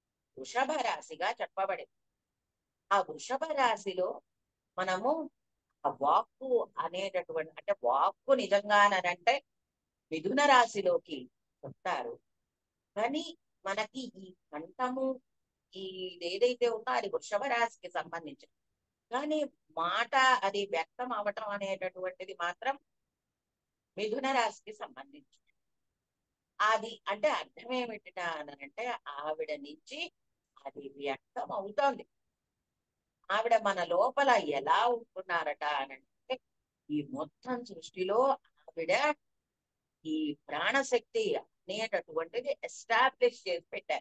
వృషభ రాశిగా చెప్పబడింది ఆ వృషభ రాశిలో మనము ఆ వాక్కు అనేటటువంటి అంటే వాక్కు నిజంగానంటే మిథున రాశిలోకి వస్తారు కానీ మనకి ఈ కంఠము ఈ ఏదైతే ఉందో అది వృషభ రాశికి సంబంధించి కానీ మాట అది వ్యక్తం అవటం అనేటటువంటిది మాత్రం మిథున రాశికి సంబంధించి అది అంటే అర్థం ఏమిటినా అంటే ఆవిడ నుంచి అది వ్యక్తం అవుతోంది ఆవిడ మన లోపల ఎలా ఉంటున్నారట అనంటే ఈ మొత్తం సృష్టిలో ఆవిడ ఈ ప్రాణశక్తి అనేటటువంటిది ఎస్టాబ్లిష్ చేసి పెట్టారు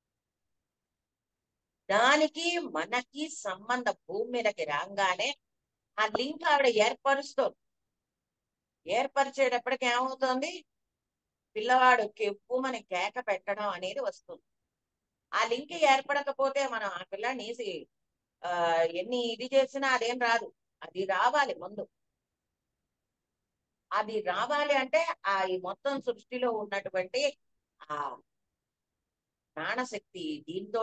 దానికి మనకి సంబంధ భూమి మీదకి రాగానే ఆ లింక్ ఆవిడ ఏర్పరుస్తుంది ఏర్పరిచేటప్పటికి ఏమవుతుంది పిల్లవాడు కెవ్వుమని కేక పెట్టడం అనేది వస్తుంది ఆ లింక్ ఏర్పడకపోతే మనం ఆ పిల్లని ఆ ఎన్ని ఇది చేసినా అదేం రాదు అది రావాలి ముందు అది రావాలి అంటే ఆ ఈ మొత్తం సృష్టిలో ఉన్నటువంటి ఆ ప్రాణశక్తి దీంతో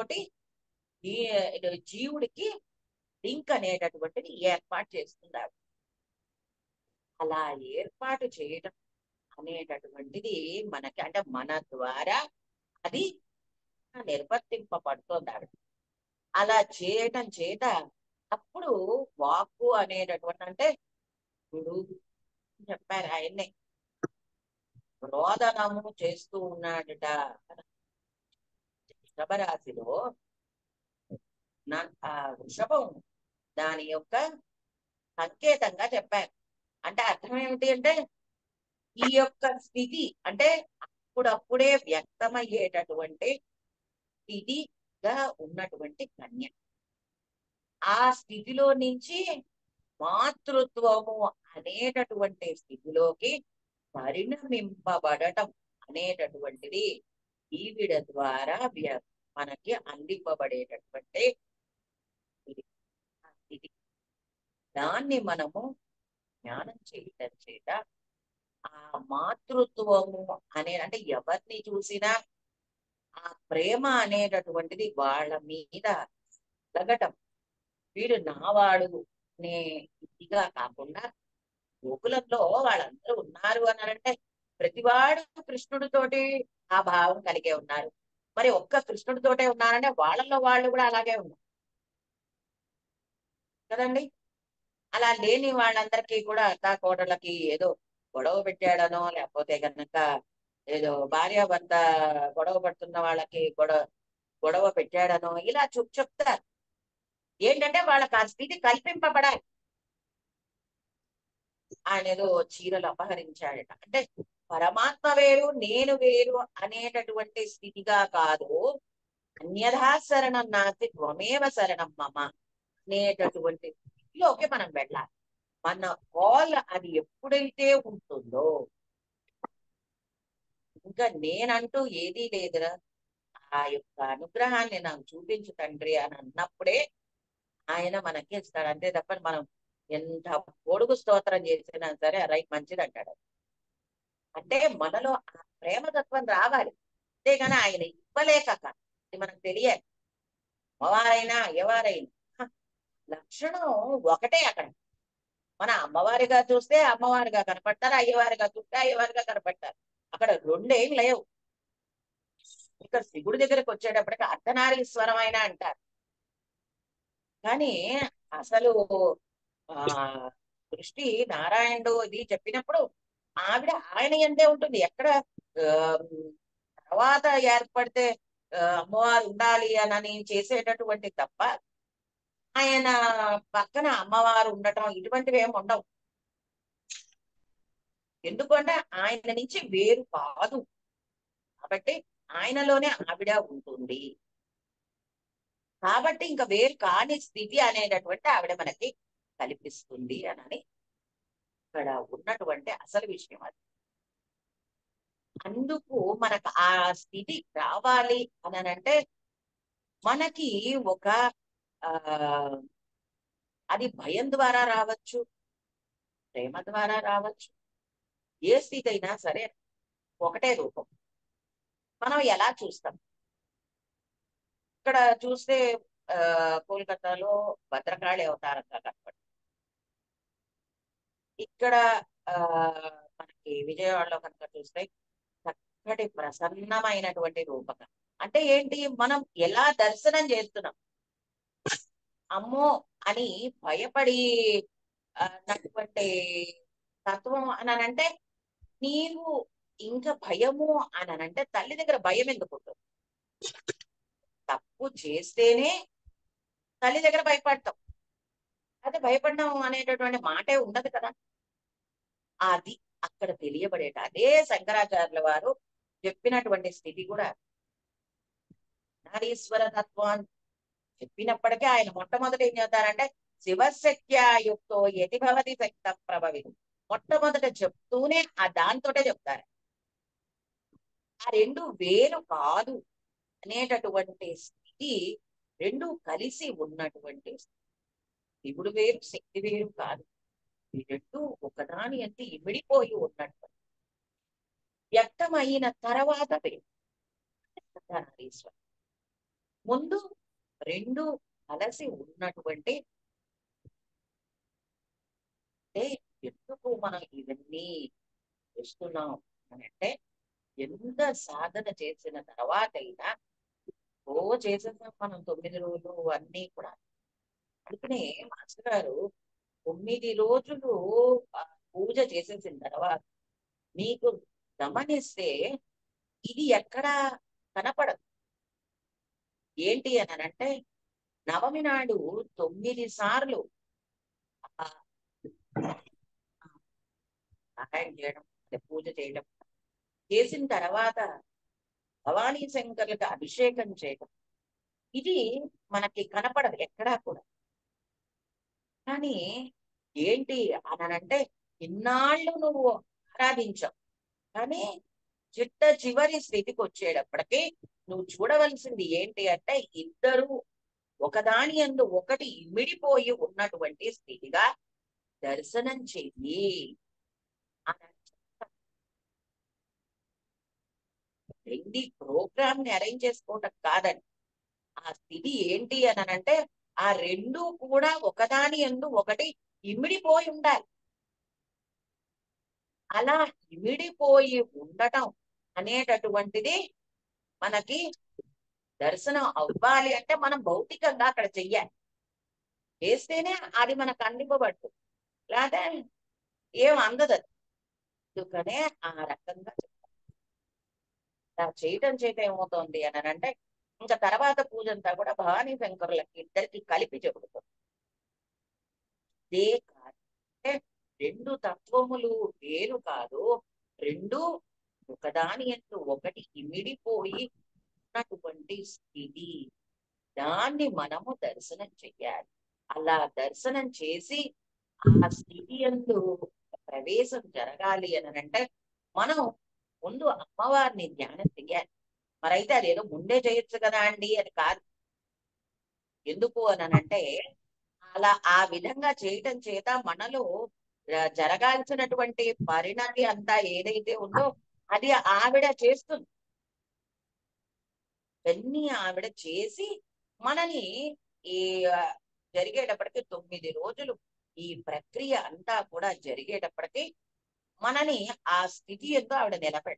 జీవుడికి లింక్ అనేటటువంటిది ఏర్పాటు చేస్తున్నారు అలా ఏర్పాటు చేయడం అనేటటువంటిది మనకి అంటే మన ద్వారా అది నిర్వర్తింపబడుతుంది ఆవిడ అలా చేయటం చేత అప్పుడు వాక్కు అనేటటువంటి అంటే ఇప్పుడు చెప్పారు ఆయన్నే రోదనము చేస్తూ ఉన్నాడట వృషభరాశిలో నా ఆ వృషభం దాని యొక్క సంకేతంగా చెప్పారు అంటే అర్థం ఏమిటి అంటే ఈ యొక్క స్థితి అంటే అప్పుడప్పుడే వ్యక్తమయ్యేటటువంటి స్థితిగా ఉన్నటువంటి కన్య ఆ స్థితిలో నుంచి మాతృత్వము అనేటటువంటి స్థితిలోకి పరిణమింపబడటం అనేటటువంటిది ఈవిడ ద్వారా వ్య- మనకి అందింపబడేటటువంటి ఇది ఆ స్థితి దాన్ని మనము జ్ఞానం చేయటం చేత ఆ మాతృత్వము అనే అంటే ఎవరిని చూసినా ఆ ప్రేమ అనేటటువంటిది వాళ్ళ మీద కలగటం వీడు నావాడు అనే ఇదిగా కాకుండా గోకులంలో వాళ్ళందరూ ఉన్నారు అన్నారంటే ప్రతివాడు కృష్ణుడితోటి ఆ భావం కలిగే ఉన్నారు మరి ఒక్క కృష్ణుడితోటే ఉన్నారంటే వాళ్ళలో వాళ్ళు కూడా అలాగే ఉన్నారు కదండి అలా లేని వాళ్ళందరికీ కూడా అత్తా కోడలకి ఏదో గొడవ పెట్టాడనో లేకపోతే కనుక ఏదో భార్యాభర్త గొడవ పడుతున్న వాళ్ళకి గొడవ గొడవ పెట్టాడనో ఇలా చెప్ చెప్తారు ఏంటంటే వాళ్ళకి ఆ స్థితి కల్పింపబడాలి ఆయన ఏదో చీరలు అపహరించాడట అంటే పరమాత్మ వేరు నేను వేరు అనేటటువంటి స్థితిగా కాదు అన్యథా శరణం నాస్తి త్వమేవ శరణం మమ అనేటటువంటి స్థితిలోకి మనం వెళ్ళాలి మన కాల్ అది ఎప్పుడైతే ఉంటుందో ఇంకా నేనంటూ ఏదీ లేదురా ఆ యొక్క అనుగ్రహాన్ని నాకు చూపించు తండ్రి అని అన్నప్పుడే ఆయన మనకి ఇస్తాడు అంతే తప్ప మనం ఎంత పొడుగు స్తోత్రం చేసినా సరే రైట్ మంచిది అంటాడు అంటే మనలో ఆ ప్రేమతత్వం రావాలి అంతేగాని ఆయన ఇవ్వలేక కాదు. ఇది మనకు తెలియాలి అమ్మవారైనా ఎవరైనా హ, లక్షణం ఒకటే అక్కడ మన అమ్మవారిగా చూస్తే అమ్మవారిగా కనపడతారు అయ్యవారిగా చూస్తే అయ్యవారిగా కనపడతారు అక్కడ రెండేం లేవు ఇక్కడ శివుడి దగ్గరకు వచ్చేటప్పటికి అర్ధనారీశ్వరం అయినా అంటారు కానీ అసలు ఆ దృష్టి నారాయణుడు ఇది చెప్పినప్పుడు ఆవిడ ఆయన ఎందే ఉంటుంది ఎక్కడ ఆ, తర్వాత ఏర్పడితే ఆ, అమ్మవారు ఉండాలి అని చేసేటటువంటి తప్ప ఆయన పక్కన అమ్మవారు ఉండటం ఇటువంటివి ఏమి ఉండవు ఎందుకంటే ఆయన నుంచి వేరు కాదు కాబట్టి ఆయనలోనే ఆవిడ ఉంటుంది కాబట్టి ఇంకా వేరు కాని స్థితి అనేటటువంటి ఆవిడ మనకి కల్పిస్తుంది అని ఇక్కడ ఉన్నటువంటి అసలు విషయం అది అందుకు మనకు ఆ స్థితి రావాలి అని అంటే మనకి ఒక ఆ అది భయం ద్వారా రావచ్చు ప్రేమ ద్వారా రావచ్చు ఏ స్థితి అయినా సరే ఒకటే రూపం మనం ఎలా చూస్తాం ఇక్కడ చూస్తే ఆ కోల్కతాలో భద్రకాళి అవతారంగా కనపడుతుంది ఇక్కడ ఆ మనకి విజయవాడలో కనుక చూస్తే చక్కటి ప్రసన్నమైనటువంటి రూపకం అంటే ఏంటి మనం ఎలా దర్శనం చేస్తున్నాం అమ్మో అని భయపడి ఆ, నటువంటి తత్వం అని అంటే నీవు ఇంకా భయము అని అంటే తల్లి దగ్గర భయం ఎందుకు ఉంటుంది తప్పు చేస్తేనే తల్లి దగ్గర భయపడతాం అయితే భయపడడం అనేటటువంటి మాటే ఉండదు కదా అది అక్కడ తెలియబడేట అదే శంకరాచార్యుల వారు చెప్పినటువంటి స్థితి కూడా నారీశ్వర తత్వాన్ని చెప్పినప్పటికీ ఆయన మొట్టమొదటి ఏం చెప్తారంటే శివశక్త్యాయుక్తో యతి భవతి శక్త ప్రభవి మొట్టమొదట చెప్తూనే ఆ దాంతోటే చెప్తారు ఆ రెండు వేరు కాదు అనేటటువంటి స్థితి రెండు కలిసి ఉన్నటువంటి స్థితి. శివుడు వేరు శక్తి వేరు కాదు ఈ రెండు ఒకదాని అంటే ఇమిడిపోయి ఉన్నట్టు వ్యక్తమైన తర్వాత వేరు అర్ధనారీశ్వరం. ముందు రెండు కలిసి ఉన్నటువంటి అంటే ఎందుకు మనం ఇవన్నీ చేస్తున్నాం అని అంటే ఎంత సాధన చేసిన తర్వాత అయినా ఓ చేసేసాం మనం తొమ్మిది రోజులు అన్నీ కూడా అందుకనే మాస్టర్ గారు తొమ్మిది రోజులు ఆ పూజ చేసేసిన తర్వాత మీకు గమనిస్తే ఇది ఎక్కడ కనపడదు ఏంటి అని అంటే నవమి నాడు తొమ్మిది సార్లు ఆ సహాయం చేయడం అంటే పూజ చేయడం చేసిన తర్వాత భవానీ శంకర్లకు అభిషేకం చేయడం ఇది మనకి కనపడదు ఎక్కడా కూడా కానీ ఏంటి అనంటే ఇన్నాళ్ళు నువ్వు ఆరాధించావు కానీ చిట్ట చివరి స్థితికి వచ్చేటప్పటికి నువ్వు చూడవలసింది ఏంటి అంటే ఇద్దరు ఒకదాని అందు ఒకటి ఇమిడిపోయి ఉన్నటువంటి స్థితిగా దర్శనం చెయ్యి అని చెప్తారు. రెండి ప్రోగ్రామ్ ని అరేంజ్ చేసుకోవటం కాదని ఆ స్థితి ఏంటి అని అంటే ఆ రెండు కూడా ఒకదాని ఎందు ఒకటి ఇమిడిపోయి ఉండాలి అలా ఇమిడిపోయి ఉండటం అనేటటువంటిది మనకి దర్శనం అవ్వాలి అంటే మనం భౌతికంగా అక్కడ చెయ్యాలి చేస్తేనే అది మనకు అందింపబడుతుంది లేదా ఏం అందదు అది. అందుకనే ఆ రకంగా చెప్తారు. ఇలా చేయటం చేత ఏమవుతోంది అని అంటే ఇంకా తర్వాత పూజ అంతా కూడా భవానీ శంకరులకి ఇద్దరికి కలిపి చెబుతుంది ఇదే కాదు అంటే రెండు తత్వములు వేరు కాదు రెండు ఒకదాని ఎందు ఒకటి ఇమిడిపోయి ఉన్నటువంటి స్థితి దాన్ని మనము దర్శనం చెయ్యాలి అలా దర్శనం చేసి ఆ స్థితి ఎందు ప్రవేశం జరగాలి అని అంటే మనం ముందు అమ్మవారిని ధ్యానం చెయ్యాలి మరైతే అదేదో ముందే చేయొచ్చు కదా అండి అని కాదు ఎందుకు అని అంటే అలా ఆ విధంగా చేయటం చేత మనలో ఆ, జరగాల్సినటువంటి పరిణతి అంతా ఏదైతే ఉందో అది ఆవిడ చేస్తుంది ఇవన్నీ ఆవిడ చేసి మనని ఈ ఆ, జరిగేటప్పటికి తొమ్మిది రోజులు ఈ ప్రక్రియ అంతా కూడా జరిగేటప్పటికి మనని ఆ స్థితి ఎంతో ఆవిడ నిలబెట్ట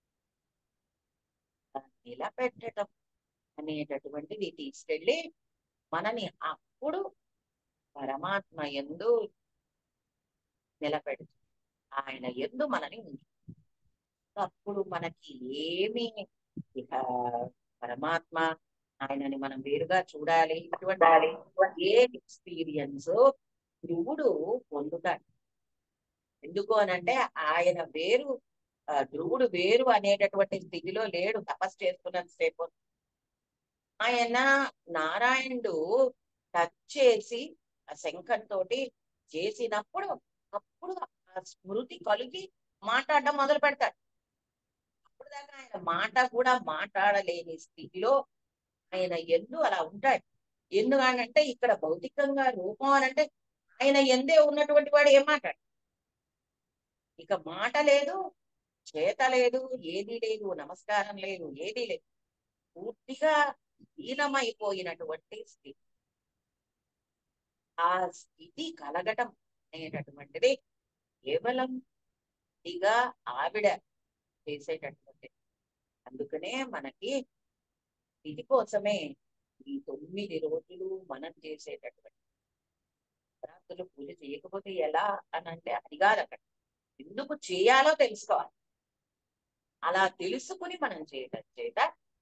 నిలబెట్టడం అనేటటువంటిది తీసుకెళ్ళి మనని అప్పుడు పరమాత్మ ఎందు నిలబెడుతుంది ఆయన ఎందు మనని ఉంచుతుంది. అప్పుడు మనకి ఏమి ఇక పరమాత్మ ఆయనని మనం వేరుగా చూడాలి ఇటువంటి ఏ ఎక్స్పీరియన్స్ ధ్రువుడు పొందుతాడు ఎందుకు అనంటే ఆయన వేరు ఆ, ధ్రువుడు వేరు అనేటటువంటి స్థితిలో లేడు తపస్సు చేసుకున్నంతసేపు ఆయన నారాయణుడు టచ్ చేసి ఆ శంఖంతో చేసినప్పుడు అప్పుడు ఆ స్మృతి కలిగి మాట్లాడడం మొదలు పెడతాడు అప్పుడు దాకా ఆయన మాట కూడా మాట్లాడలేని స్థితిలో ఆయన ఎందు అలా ఉంటాడు ఎందుకనంటే ఇక్కడ భౌతికంగా రూపం అనంటే ఆయన ఎందే ఉన్నటువంటి వాడు ఏం మాట్లాడు ఇక మాట లేదు చేత లేదు ఏది లేదు నమస్కారం లేదు ఏది లేదు పూర్తిగా లీనమైపోయినటువంటి స్థితి ఆ స్థితి కలగటం అనేటటువంటిది కేవలం ఇదిగా ఆవిడ చేసేటటువంటి అందుకనే మనకి ఇది కోసమే ఈ తొమ్మిది రోజులు మనం చేసేటటువంటి నవరాత్రులు పూజ చేయకపోతే ఎలా అని అంటే అది కాదు అక్కడ ఎందుకు చేయాలో తెలుసుకోవాలి అలా తెలుసుకుని మనం చేయటం చేత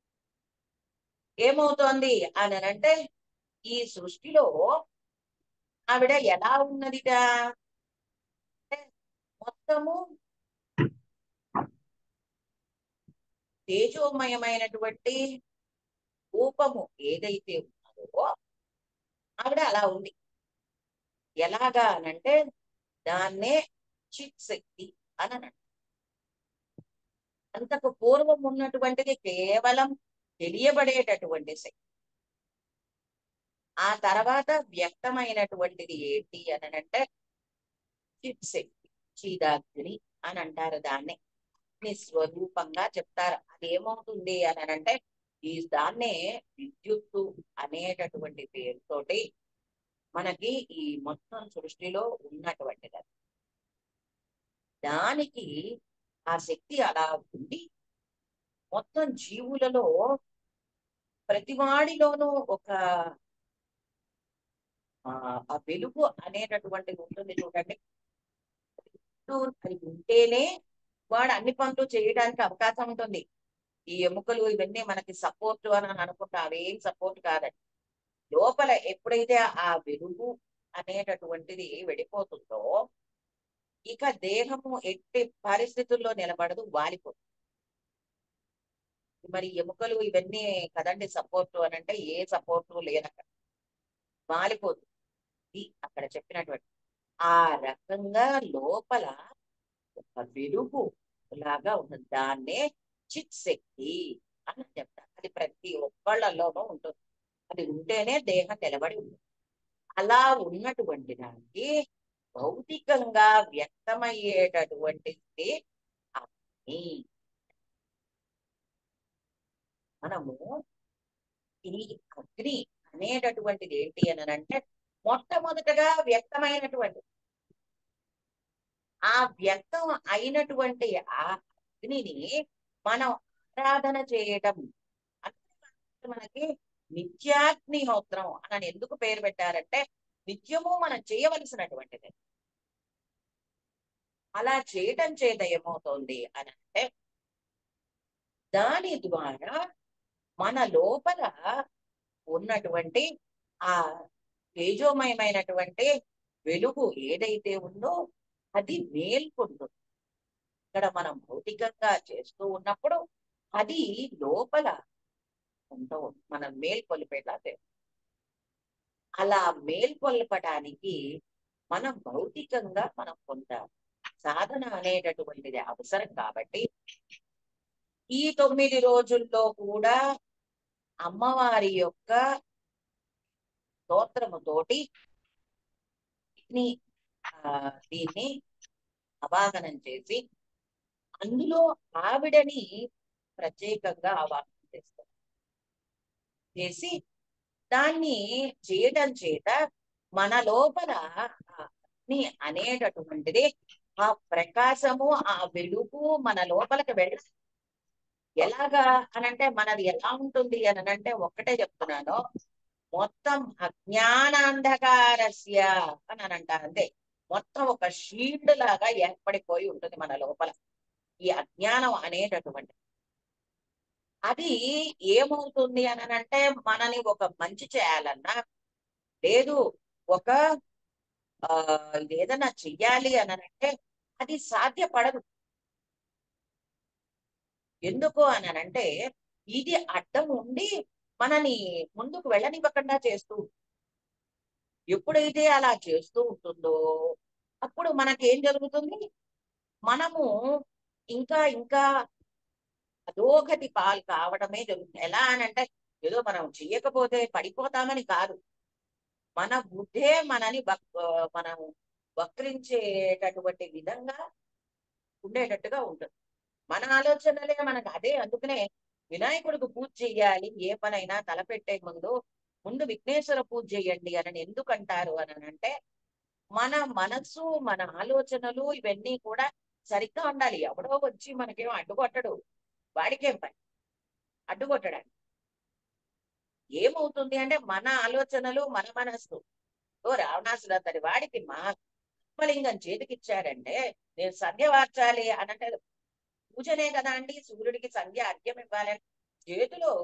ఏమవుతోంది అని అంటే ఈ సృష్టిలో ఆవిడ ఎలా ఉన్నదిట అంటే మొత్తము తేజోమయమైనటువంటి రూపము ఏదైతే ఉన్నదో ఆవిడ అలా ఉంది ఎలాగా అనంటే దాన్నే చిత్ శక్తి అని అనంట అంతకు పూర్వం ఉన్నటువంటిది కేవలం తెలియబడేటటువంటి శక్తి ఆ తర్వాత వ్యక్తమైనటువంటిది ఏంటి అని అంటే చిత్ శక్తి చీదాగ్ని అని అంటారు దాన్ని అగ్ని స్వరూపంగా చెప్తారు అది ఏమవుతుంది అని అంటే ఈ దాన్నే విద్యుత్తు అనేటటువంటి పేరుతోటి మనకి ఈ మొత్తం సృష్టిలో ఉన్నటువంటిది అది. దానికి ఆ శక్తి అలా ఉండి మొత్తం జీవులలో ప్రతివాడిలోనూ ఒక ఆ ఆ వెలుగు అనేటటువంటిది ఉంటుంది చూడండి అది ఉంటేనే వాడు అన్ని పనులు చేయడానికి అవకాశం ఉంటుంది ఈ ఎముకలు ఇవన్నీ మనకి సపోర్ట్ అని అనుకుంటా అవేం సపోర్ట్ కాదండి లోపల ఎప్పుడైతే ఆ వెలుగు అనేటటువంటిది వెళ్ళిపోతుందో ఇక దేహము ఎట్టి పరిస్థితుల్లో నిలబడదు వాలిపోతుంది మరి ఎముకలు ఇవన్నీ కదండి సపోర్ట్ అని అంటే ఏ సపోర్టు లేదక్కడ వాలిపోతుంది ఇది అక్కడ చెప్పినటువంటి ఆ రకంగా లోపల ఒక వెలుగు లాగా ఉన్నది దాన్నే చిత్ శక్తి అని చెప్తారు అది ప్రతి ఒక్కళ్ళలోనూ ఉంటుంది అది ఉంటేనే దేహం నిలబడి ఉంటుంది అలా ఉన్నటువంటి దానికి భౌతికంగా వ్యక్తమయ్యేటటువంటిది అగ్ని మనము ఈ అగ్ని అనేటటువంటిది ఏంటి అని అంటే మొట్టమొదటగా వ్యక్తమైనటువంటి ఆ వ్యక్తం అయినటువంటి ఆ అగ్నిని మనం ఆరాధన చేయటం అంటే మనకి నిత్యాగ్నిహోత్రం అని ఎందుకు పేరు పెట్టారంటే నిత్యము మనం చేయవలసినటువంటిది అలా చేయటం చేత ఏమవుతోంది అని అంటే దాని ద్వారా మన లోపల ఉన్నటువంటి ఆ తేజోమయమైనటువంటి వెలుగు ఏదైతే ఉందో అది మేల్కొంటుంది ఇక్కడ మనం భౌతికంగా చేస్తూ ఉన్నప్పుడు అది లోపల ఉంటూ మనం మేల్కొల్పేలా అలా మేల్కొల్పడానికి మనం భౌతికంగా మనం కొంత సాధన అనేటటువంటిది అవసరం కాబట్టి ఈ తొమ్మిది రోజుల్లో కూడా అమ్మవారి యొక్క స్తోత్రముతోటి దీన్ని ఆ దీన్ని అవాహనం చేసి అందులో ఆవిడని ప్రత్యేకంగా ఆవాహనం చేస్తారు చేసి దాన్ని చేయడం చేత మన లోపల ఆ అగ్ని అనేటటువంటిది ఆ ప్రకాశము ఆ వెలుగు మన లోపలికి వెళ్ళ ఎలాగా అనంటే మనది ఎలా ఉంటుంది అని అంటే ఒక్కటే చెప్తున్నాను మొత్తం అజ్ఞానాంధకారస్య అని అని అంటారు అంతే మొత్తం ఒక షీల్డ్ లాగా ఏర్పడిపోయి ఉంటుంది మన లోపల ఈ అజ్ఞానం అనేటటువంటి అది ఏమవుతుంది అని అంటే మనని ఒక మంచి చేయాలన్నా లేదు ఒక ఆ ఏదైనా చెయ్యాలి అని అంటే అది సాధ్యపడదు ఎందుకు అని అంటే ఇది అడ్డం ఉండి మనని ముందుకు వెళ్ళనివ్వకుండా చేస్తూ ఎప్పుడైతే అలా చేస్తూ ఉంటుందో అప్పుడు మనకేం జరుగుతుంది మనము ఇంకా ఇంకా అధోగతి పాలు కావడమే జరుగుతుంది ఎలా అని అంటే ఏదో మనం చెయ్యకపోతే పడిపోతామని కాదు మన బుద్ధే మనని వక్- మనం వక్రించేటటువంటి విధంగా ఉండేటట్టుగా ఉంటుంది మన ఆలోచనలే మనకు అదే అందుకనే వినాయకుడికి పూజ చెయ్యాలి ఏ పనైనా తలపెట్టే ముందు ముందు విఘ్నేశ్వర పూజ చెయ్యండి అని ఎందుకు అంటారు అని అంటే మన మనస్సు మన ఆలోచనలు ఇవన్నీ కూడా సరిగ్గా ఉండాలి ఎవడో వచ్చి మనకేం అడ్డుకొట్టడు వాడికేం పని అడ్డుకొట్టడానికి ఏమవుతుంది అంటే మన ఆలోచనలు మన మనస్సు ఓ రావణాసుడు అతడి వాడికి మా ఆత్మలింగం చేతికిచ్చారంటే నేను సంధ్య వార్చాలి అని అంటే పూజనే కదా అండి సూర్యుడికి సంధ్య అర్ఘ్యం ఇవ్వాలని చేతిలో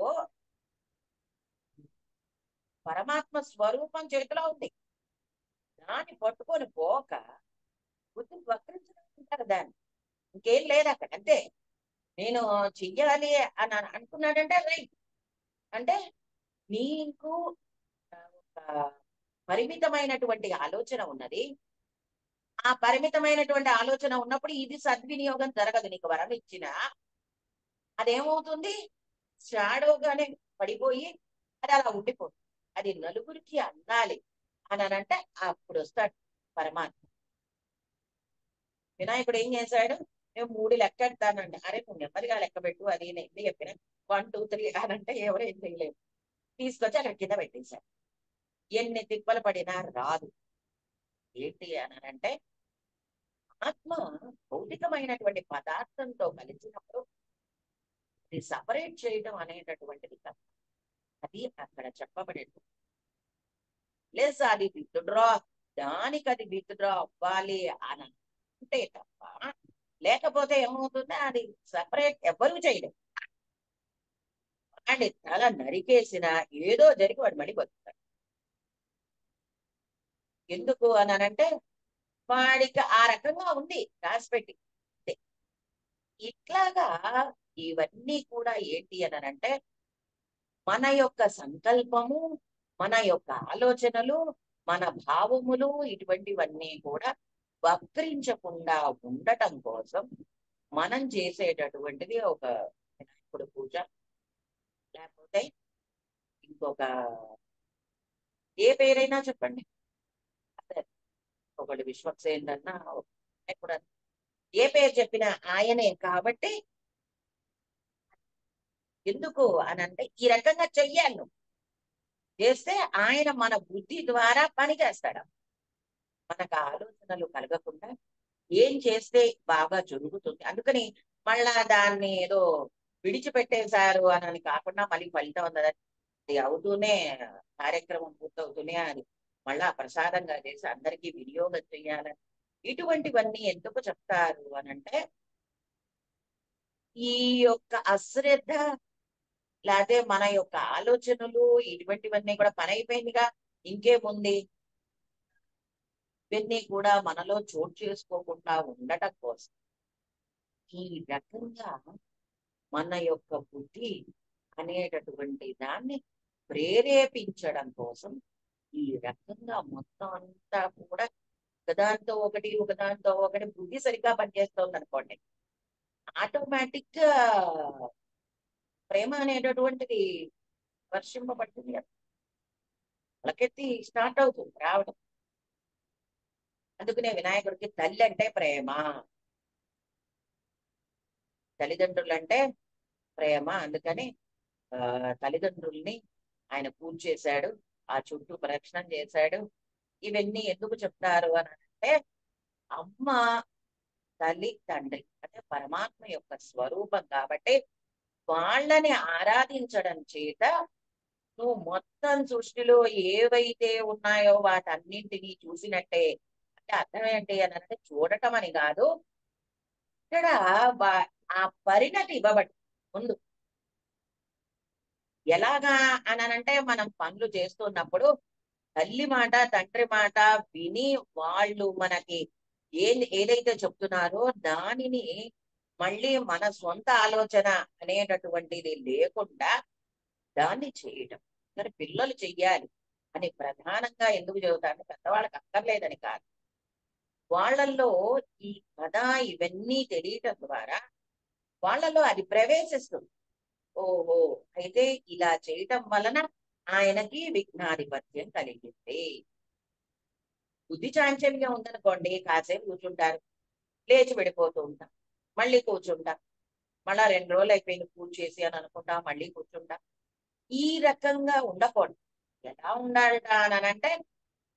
పరమాత్మ స్వరూపం చేతిలో ఉంది దాన్ని పట్టుకొని పోక బుద్ధి వక్రించడం అంటారు దాన్ని ఇంకేం లేదు అక్కడ అంతే నేను చెయ్యాలి అని అన- అనుకున్నాడంటే రైట్ అంటే నీకు ఆ, ఒక పరిమితమైనటువంటి ఆలోచన ఉన్నది ఆ పరిమితమైనటువంటి ఆలోచన ఉన్నప్పుడు ఇది సద్వినియోగం జరగదు నీకు వరం ఇచ్చిన అదేమవుతుంది షాడోగానే పడిపోయి అది అలా ఉండిపోతుంది అది నలుగురికి అందాలి అని అనంటే అప్పుడు వస్తాడు పరమాత్మ వినాయకుడు ఏం చేశాడు నేను మూడు లెక్క ఎడతానండి అరే నువ్వు నెమ్మదిగా లెక్క పెట్టు అది నేను ఎందుకు చెప్పిన వన్ టూ త్రీ అని అంటే ఎవరు ఏం చేయలేవు తీసుకొచ్చి అక్కడ కింద పెట్టేశాడు ఎన్ని తిప్పలు పడినా రాదు ఏంటి అని అంటే ఆత్మ భౌతికమైనటువంటి పదార్థంతో కలిసినప్పుడు ఇది సపరేట్ చేయడం అనేటటువంటిది కాదు అది అక్కడ చెప్పబడేది లేదు అది విత్డ్రా దానికి అది విత్డ్రా అవ్వాలి అని అంటే తప్ప లేకపోతే ఏమవుతుంది అది సపరేట్ ఎవరు చేయడం అండ్ తల నరికేసిన ఏదో జరిగి వాడు మళ్ళీ బతుకుతాడు ఎందుకు అని అనంటే వాడికి ఆ రకంగా ఉంది రాసిపెట్టి అంతే. ఇట్లాగా ఇవన్నీ కూడా ఏంటి అని అంటే మన యొక్క సంకల్పము మన యొక్క ఆలోచనలు మన భావములు ఇటువంటివన్నీ కూడా వక్రించకుండా ఉండటం కోసం మనం చేసేటటువంటిది ఒక వినాయకుడు పూజ లేకపోతే ఇంకొక ఏ పేరైనా చెప్పండి అదే ఒకటి విశ్వక్సేనన్నా వినాయకుడు అన్నా. ఏ పేరు చెప్పినా ఆయనే కాబట్టి ఎందుకు అని అంటే ఈ రకంగా చెయ్యాలి నువ్వు చేస్తే ఆయన మన బుద్ధి ద్వారా పని చేస్తాడు మనకు ఆలోచనలు కలగకుండా ఏం చేస్తే బాగా జరుగుతుంది అందుకని మళ్ళా దాన్ని ఏదో విడిచిపెట్టేశారు అని కాకుండా మళ్ళీ ఫలితం ఉన్నది అది అవుతూనే కార్యక్రమం పూర్తవుతూనే అది మళ్ళా ప్రసాదంగా చేసి అందరికీ వినియోగం చెయ్యాలని ఇటువంటివన్నీ ఎందుకు చెప్తారు అని అంటే ఈ యొక్క అశ్రద్ధ లేకపోతే మన యొక్క ఆలోచనలు ఇటువంటివన్నీ కూడా పని అయిపోయిందిగా ఇంకేముంది ఇవన్నీ కూడా మనలో చోటు చేసుకోకుండా ఉండటం కోసం ఈ రకంగా మన యొక్క బుద్ధి అనేటటువంటి దాన్ని ప్రేరేపించడం కోసం ఈ రకంగా మొత్తం అంతా కూడా ఒకదాంతో ఒకటి ఒకదాంతో ఒకటి బుద్ధి సరిగ్గా పనిచేస్తుంది అనుకోండి ఆటోమేటిక్ గా ప్రేమ అనేటటువంటిది వర్షింపబడుతుంది కదా మొలకెత్తి స్టార్ట్ అవుతుంది రావడం అందుకనే వినాయకుడికి తల్లి అంటే ప్రేమ తల్లిదండ్రులు అంటే ప్రేమ అందుకని ఆ తల్లిదండ్రుల్ని ఆయన పూజ చేశాడు ఆ చుట్టూ ప్రదక్షిణం చేశాడు ఇవన్నీ ఎందుకు చెప్తారు అని అంటే అమ్మ తల్లి తండ్రి అంటే పరమాత్మ యొక్క స్వరూపం కాబట్టి వాళ్ళని ఆరాధించడం చేత నువ్వు మొత్తం సృష్టిలో ఏవైతే ఉన్నాయో వాటన్నింటినీ చూసినట్టే అంటే అర్థం ఏంటి అని అంటే చూడటం అని కాదు ఇక్కడ వా- ఆ పరిణతి ఇవ్వబడి ముందు ఎలాగా అని అంటే మనం పనులు చేస్తున్నప్పుడు తల్లి మాట తండ్రి మాట విని వాళ్ళు మనకి ఏ ఏదైతే చెప్తున్నారో దానిని మళ్ళీ మన సొంత ఆలోచన అనేటటువంటిది లేకుండా దాన్ని చేయటం మరి పిల్లలు చెయ్యాలి అని ప్రధానంగా ఎందుకు చెబుతాను పెద్దవాళ్ళకి అక్కర్లేదని కాదు వాళ్ళల్లో ఈ కథ ఇవన్నీ తెలియటం ద్వారా వాళ్ళలో అది ప్రవేశిస్తుంది ఓహో అయితే ఇలా చేయటం వలన ఆయనకి విఘ్నాధిపత్యం కలిగింది బుద్ధి చాంచల్యం ఉందనుకోండి కాసేపు కూర్చుంటారు లేచి వెళ్ళిపోతూ ఉంటాం మళ్ళీ కూర్చుంటాం మళ్ళా రెండు రోజులు అయిపోయింది పూజ చేసి అని అనుకుంటా మళ్ళీ కూర్చుంటా ఈ రకంగా ఉండకూడదు ఎలా ఉండాలట అని అంటే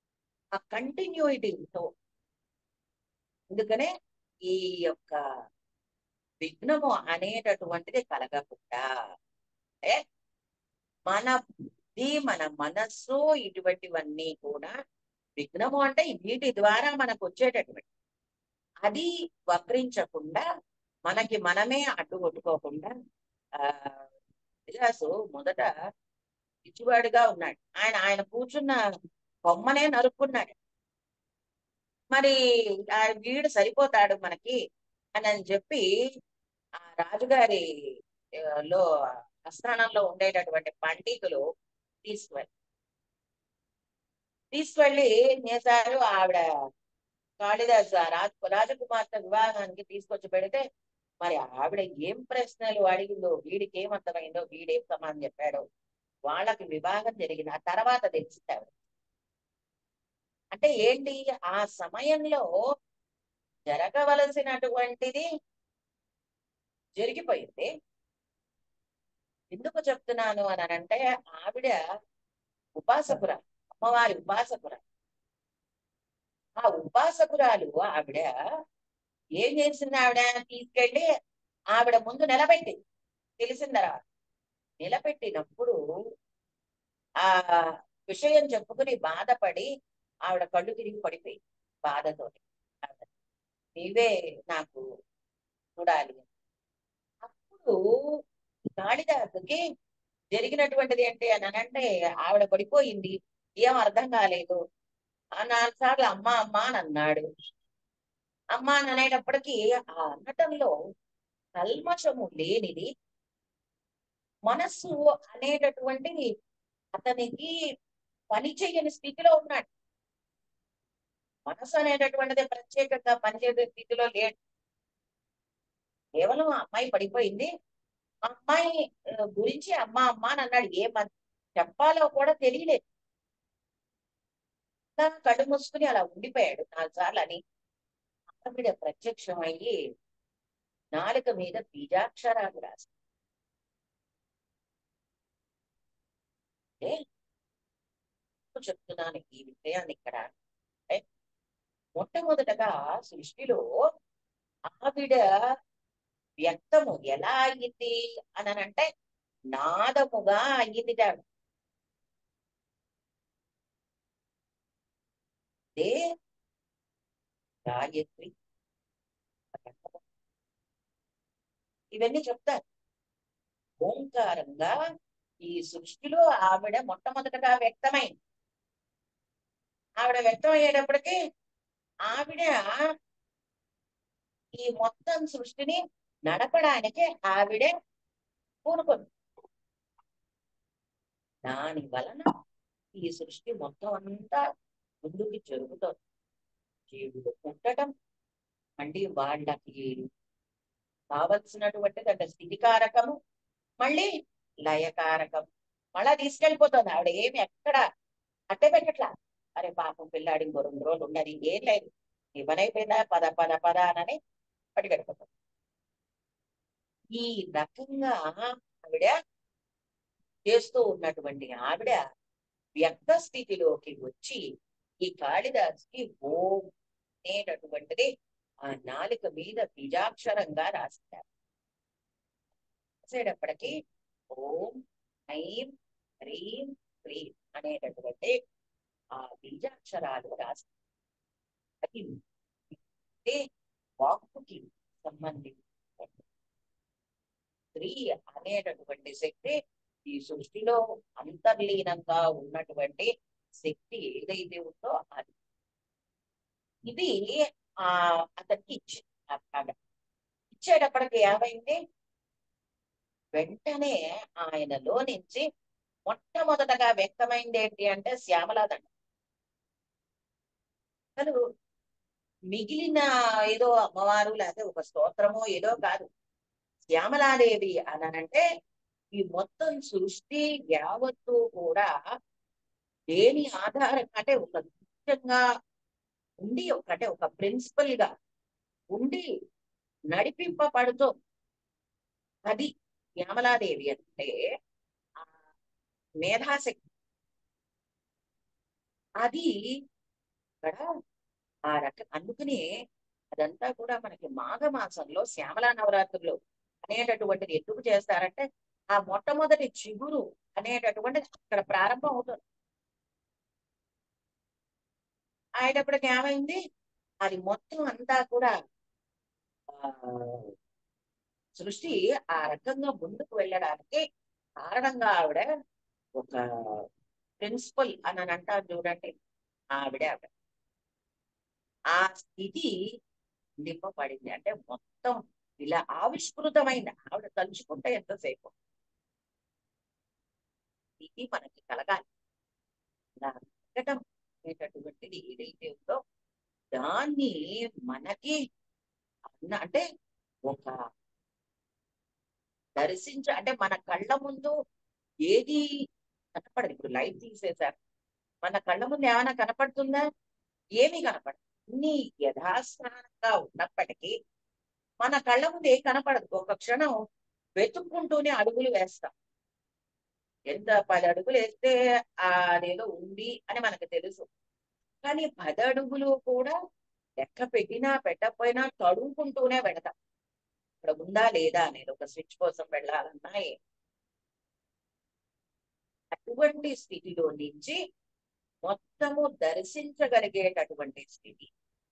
ఆ కంటిన్యూటీతో అందుకనే ఈ యొక్క విఘ్నము అనేటటువంటిది కలగకుండా ఏ మన బుద్ధి మన మనస్సు ఇటువంటివన్నీ కూడా విఘ్నము అంటే వీటి ద్వారా మనకు వచ్చేటటువంటి అది వక్రించకుండా మనకి మనమే అడ్డు కొట్టుకోకుండా ఆ విలాసు మొదట పిచ్చివాడిగా ఉన్నాడు ఆయన ఆయన కూర్చున్న కొమ్మనే నరుక్కున్నాడు మరి ఆ వీడు సరిపోతాడు మనకి అని అని చెప్పి ఆ రాజుగారి ఆ, లో ఆస్థానంలో ఉండేటటువంటి పండితులు తీసుకువెళ్ళి తీసుకెళ్ళి ఏం చేశారు ఆవిడ కాళిదాసు ఆ రాజ రాజకుమార్తె వివాహానికి తీసుకొచ్చి పెడితే మరి ఆవిడ ఏం ప్రశ్నలు అడిగిందో వీడికి ఏం అర్థమైందో వీడేం సమాధానం చెప్పాడో వాళ్ళకి వివాహం జరిగింది ఆ తర్వాత తెలిసింది ఆవిడ అంటే ఏంటి ఆ సమయంలో జరగవలసినటువంటిది జరిగిపోయింది ఎందుకు చెప్తున్నాను అని అంటే ఆవిడ ఉపాసకుర అమ్మవారి ఉపాసకుర ఆ ఉపాసకురాలు ఆవిడ ఏం చేసింది ఆవిడ తీసుకెళ్ళి ఆవిడ ముందు నిలబెట్టి తెలిసిన తర్వాత నిలబెట్టినప్పుడు ఆ విషయం చెప్పుకుని బాధపడి ఆవిడ కళ్ళు తిరిగి పడిపోయింది బాధతో నీవే నాకు చూడాలి అప్పుడు కాళిదాసుకి జరిగినటువంటిది ఏంటి అని అంటే ఆవిడ పడిపోయింది ఏం అర్థం కాలేదు ఆ నాలుగు సార్లు అమ్మ అమ్మ అని అన్నాడు అమ్మ అని అనేటప్పటికీ ఆ అనటంలో కల్మషము లేనిది మనస్సు అనేటటువంటిది అతనికి పనిచేయని స్థితిలో ఉన్నాడు మనసు అనేటటువంటిది ప్రత్యేకంగా పనిచేసే స్థితిలో లేడు కేవలం ఆ అమ్మాయి పడిపోయింది ఆ అమ్మాయి ఆ, గురించి అమ్మ అమ్మ అని అన్నాడు ఏం చెప్పాలో కూడా తెలియలేదు అలా కళ్ళు మూసుకుని అలా ఉండిపోయాడు నాలుగు సార్లు అని ఆవిడ ప్రత్యక్షం అయ్యి నాలుక మీద బీజాక్షరాలు రాసి ఏ? ఎందుకు చెప్తున్నాను ఈ విషయాన్ని ఇక్కడ అంటే మొట్టమొదటగా సృష్టిలో ఆవిడ వ్యక్తము ఎలా అయ్యింది అని అంటే నాదముగా అయ్యింది ఆవిడ. అదే గాయత్రి ఇవన్నీ చెప్తారు ఓంకారంగా ఈ సృష్టిలో ఆవిడ మొట్టమొదటగా వ్యక్తమైంది ఆవిడ వ్యక్తం అయ్యేటప్పటికి ఆవిడ ఈ మొత్తం సృష్టిని నడపడానికి ఆవిడ పూనుకుంది దాని వలన ఈ సృష్టి మొత్తం అంతా ముందుకు జరుగుతుంది జీవుడు పుట్టడం మళ్ళీ వాళ్ళకి కావలసినటువంటిది అంటే స్థితికారకము మళ్ళీ లయకారకం మళ్ళా తీసుకెళ్ళిపోతుంది ఆవిడ ఏమి ఎక్కడ అట్టే పెట్టట్లా అరే పాపం పిల్లాడి ఇంకో రెండు రోజులు ఉన్నది ఏం లేదు నీ పని అయిపోయిందా పద పద పద అని పట్టుకెళ్ళిపోతుంది ఈ రకంగా ఆవిడ చేస్తూ ఉన్నటువంటి ఆవిడ వ్యక్త స్థితిలోకి వచ్చి ఈ కాళిదాస్కి ఓం అనేటటువంటిది ఆ నాలుక మీద బీజాక్షరంగా రాస్తారు రాసేటప్పటికి ఓం ఐం హ్రీం హ్రీం అనేటటువంటి ఆ బీజాక్షరాలు రాస్తారు అది అంటే వాక్కుకి సంబంధించి స్త్రీ అనేటటువంటి శక్తి ఈ సృష్టిలో అంతర్లీనంగా ఉన్నటువంటి శక్తి ఏదైతే ఉందో అది ఇది ఆ అతనికి ఇచ్చి ఇచ్చేటప్పటికి ఏమైంది వెంటనే ఆయనలో నుంచి మొట్టమొదటగా వ్యక్తమైంది ఏంటి అంటే శ్యామలాదండ అసలు మిగిలిన ఏదో అమ్మవారు లేకపోతే ఒక స్తోత్రమో ఏదో కాదు శ్యామలాదేవి అనంటే ఈ మొత్తం సృష్టి యావత్తు కూడా దేని ఆధారం అంటే ఒక ముఖ్యంగా ఉండి ఒకటే ఒక ప్రిన్సిపల్ గా ఉండి నడిపింపబడుతూ అది శ్యామలాదేవి అంటే ఆ మేధాశక్తి అది అక్కడ ఆ రక అందుకని అదంతా కూడా మనకి మాఘమాసంలో శ్యామలా నవరాత్రులు అనేటటువంటిది ఎందుకు చేస్తారంటే ఆ మొట్టమొదటి చిగురు అనేటటువంటిది అక్కడ ప్రారంభం అవుతుంది అయ్యేటప్పటికి ఏమైంది అది మొత్తం అంతా కూడా ఆ సృష్టి ఆ రకంగా ముందుకు వెళ్ళడానికి కారణంగా ఆవిడ ఒక ప్రిన్సిపల్ అని అని అంటారు చూడండి ఆవిడ ఆవిడ ఆ స్థితి నింపబడింది అంటే మొత్తం ఇలా ఆవిష్కృతమైంది ఆవిడ తలుచుకుంటే ఎంతసేపు ఇది మనకి కలగాలి ఇలా కలగటం అనేటటువంటిది ఏదైతే ఉందో దాన్ని మనకి అన్న అంటే ఒక దర్శించ అంటే మన కళ్ళ ముందు ఏది కనపడదు ఇప్పుడు లైట్ తీసేశారు మన కళ్ళ ముందు ఏమైనా కనపడుతుందా ఏమీ కనపడదు అన్ని యథాస్థానంగా ఉన్నప్పటికీ మన కళ్ళ ముందు ఏం కనపడదు ఒక క్షణం వెతుక్కుంటూనే అడుగులు వేస్తాం ఎంత పది అడుగులు వేస్తే ఆ అదేదో ఉంది అని మనకు తెలుసు కానీ పది అడుగులు కూడా లెక్క పెట్టినా పెట్టకపోయినా తడుముకుంటూనే పెడతాం ఇక్కడ ఉందా లేదా అనేది ఒక స్విచ్ కోసం వెళ్ళాలన్నా ఏ- అటువంటి స్థితిలో నుంచి మొత్తము దర్శించగలిగేటటువంటి స్థితి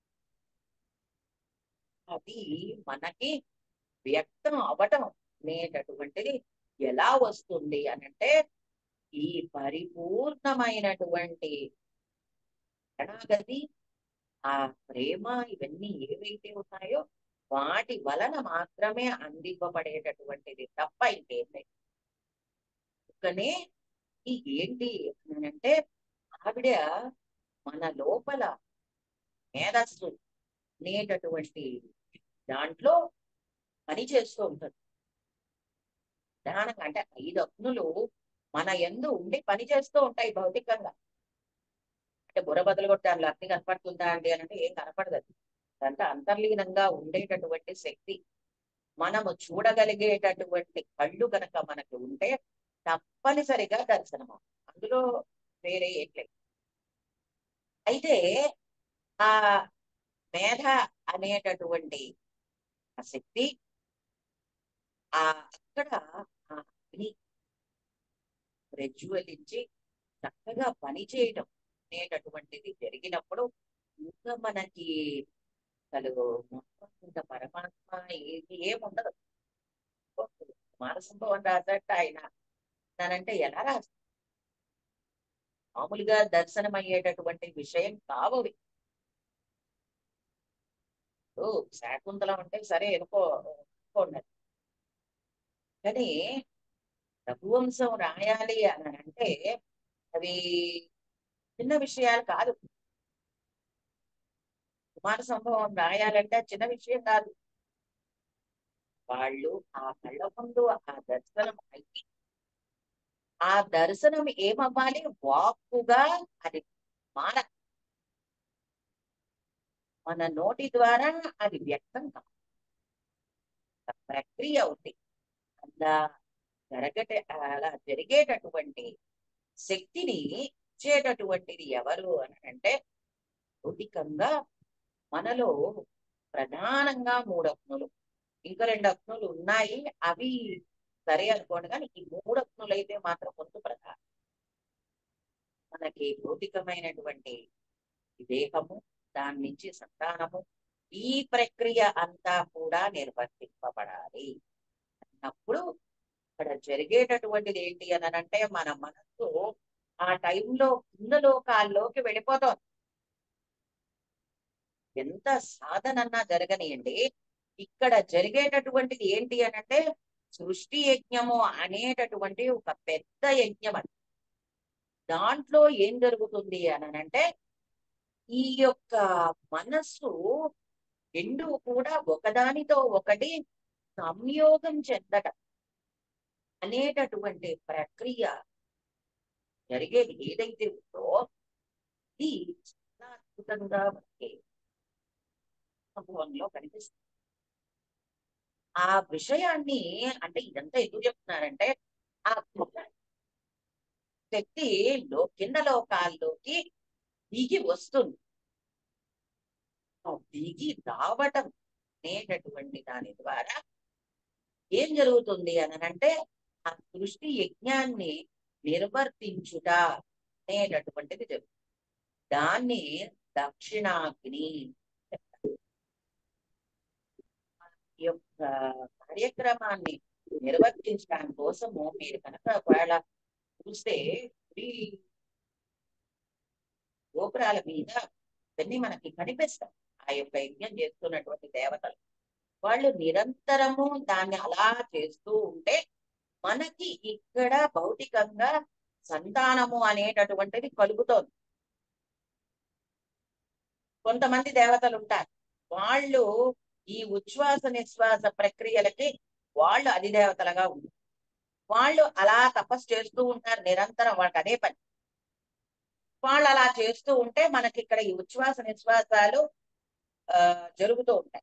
అది మనకి వ్యక్తం అవటం అనేటటువంటిది ఎలా వస్తుంది అనంటే ఈ పరిపూర్ణమైనటువంటి శరణాగతి ఆ ప్రేమ ఇవన్నీ ఏవైతే ఉన్నాయో వాటి వలన మాత్రమే అందివ్వబడేటటువంటిది తప్ప ఇంకేం లేదు అందుకనే ఈ ఏంటి అని అంటే ఆవిడ మన లోపల మేధస్సు అనేటటువంటి దాంట్లో పని చేస్తూ ఉంటుంది ప్రధానంగా అంటే ఐదు అగ్నులు మన ఎందు ఉండి పని చేస్తూ ఉంటాయి భౌతికంగా అంటే బుర్ర బదులు కొట్టాలి అగ్ని కనపడుతుందా అండి అని అంటే ఏం కనపడదు అది అదంతా అంతర్లీనంగా ఉండేటటువంటి శక్తి మనము చూడగలిగేటటువంటి కళ్ళు గనక మనకి ఉంటే తప్పనిసరిగా దర్శనం అందులో వేరే ఏం లేదు అయితే ఆ మేధ అనేటటువంటి ఆ శక్తి ఆ అక్కడ ఆ అగ్ని ప్రజ్వలించి చక్కగా పని చేయడం అనేటటువంటిది జరిగినప్పుడు ఇంకా మనకి అసలు మొత్తం ఇంత పరమాత్మ ఏది ఏముండదు మానసంభవం రాసట ఆయన దానంటే ఎలా రాస్తారు మామూలుగా దర్శనం అయ్యేటటువంటి విషయం కావవి ఇప్పుడు శాకుంతలం అంటే సరే ఎనుకో అనుకోండి కానీ రఘువంశం రాయాలి అని అంటే అవి చిన్న విషయాలు కాదు కుమార సంభవం రాయాలంటే అది చిన్న విషయం కాదు వాళ్ళు ఆ కళ్ళ ముందు ఆ దర్శనం అయ్యి ఆ దర్శనం ఏమవ్వాలి వాక్కుగా అది మాన మన నోటి ద్వారా అది వ్యక్తం కావాలి ఒక ప్రక్రియ ఉంది అలా జరగట అలా జరిగేటటువంటి శక్తిని ఇచ్చేటటువంటిది ఎవరు అని అంటే భౌతికంగా మనలో ప్రధానంగా మూడు అగ్నులు ఇంకా రెండు అగ్నులు ఉన్నాయి అవి సరే అనుకోండి కానీ ఈ మూడు అగ్నులు అయితే మాత్రం ముందు ప్రధానం మనకి భౌతికమైనటువంటి ఈ దేహము దాని నుంచి సంతానము ఈ ప్రక్రియ అంతా కూడా నిర్వర్తింపబడాలి అన్నప్పుడు ఇక్కడ జరిగేటటువంటిది ఏంటి అని అంటే మన మనస్సు ఆ టైంలో కింద లోకాల్లోకి వెళ్ళిపోతుంది ఎంత సాధనన్నా జరగనియండి ఇక్కడ జరిగేటటువంటిది ఏంటి అని అంటే సృష్టి యజ్ఞము అనేటటువంటి ఒక పెద్ద యజ్ఞం అది దాంట్లో ఏం జరుగుతుంది అని అంటే ఈ యొక్క మనస్సు రెండు కూడా ఒకదానితో ఒకటి సంయోగం చెందటం అనేటటువంటి ప్రక్రియ జరిగేది ఏదైతే ఉందో ఇది చాలా అద్భుతంగా మనకి అనుభవంలో కనిపిస్తుంది ఆ విషయాన్ని అంటే ఇదంతా ఎందుకు చెప్తున్నారంటే ఆ శక్తి లో కింద లోకాల్లోకి దిగి వస్తుంది దిగి రావటం అనేటటువంటి దాని ద్వారా ఏం జరుగుతుంది అనంటే ఆ సృష్టి యజ్ఞాన్ని నిర్వర్తించుట అనేటటువంటిది జరుగుతుంది దాన్ని దక్షిణాగ్ని చెప్తారు. ఈ యొక్క కార్యక్రమాన్ని నిర్వర్తించడానికి కోసము మీరు కనుక ఒకవేళ చూస్తే ఈ గోపురాల మీద ఇవన్నీ మనకి కనిపిస్తాయి ఆ యొక్క యజ్ఞం చేస్తున్నటువంటి దేవతలు వాళ్ళు నిరంతరము దాన్ని అలా చేస్తూ ఉంటే మనకి ఇక్కడ భౌతికంగా సంతానము అనేటటువంటిది కలుగుతోంది కొంతమంది దేవతలు ఉంటారు వాళ్ళు ఈ ఉచ్ఛ్వాస నిశ్వాస ప్రక్రియలకి వాళ్ళు అధిదేవతలుగా ఉంటారు వాళ్ళు అలా తపస్సు చేస్తూ ఉంటారు నిరంతరం వాళ్ళకి అదే పని వాళ్ళు అలా చేస్తూ ఉంటే మనకి ఇక్కడ ఈ ఉచ్ఛ్వాస నిశ్వాసాలు ఆ జరుగుతూ ఉంటాయి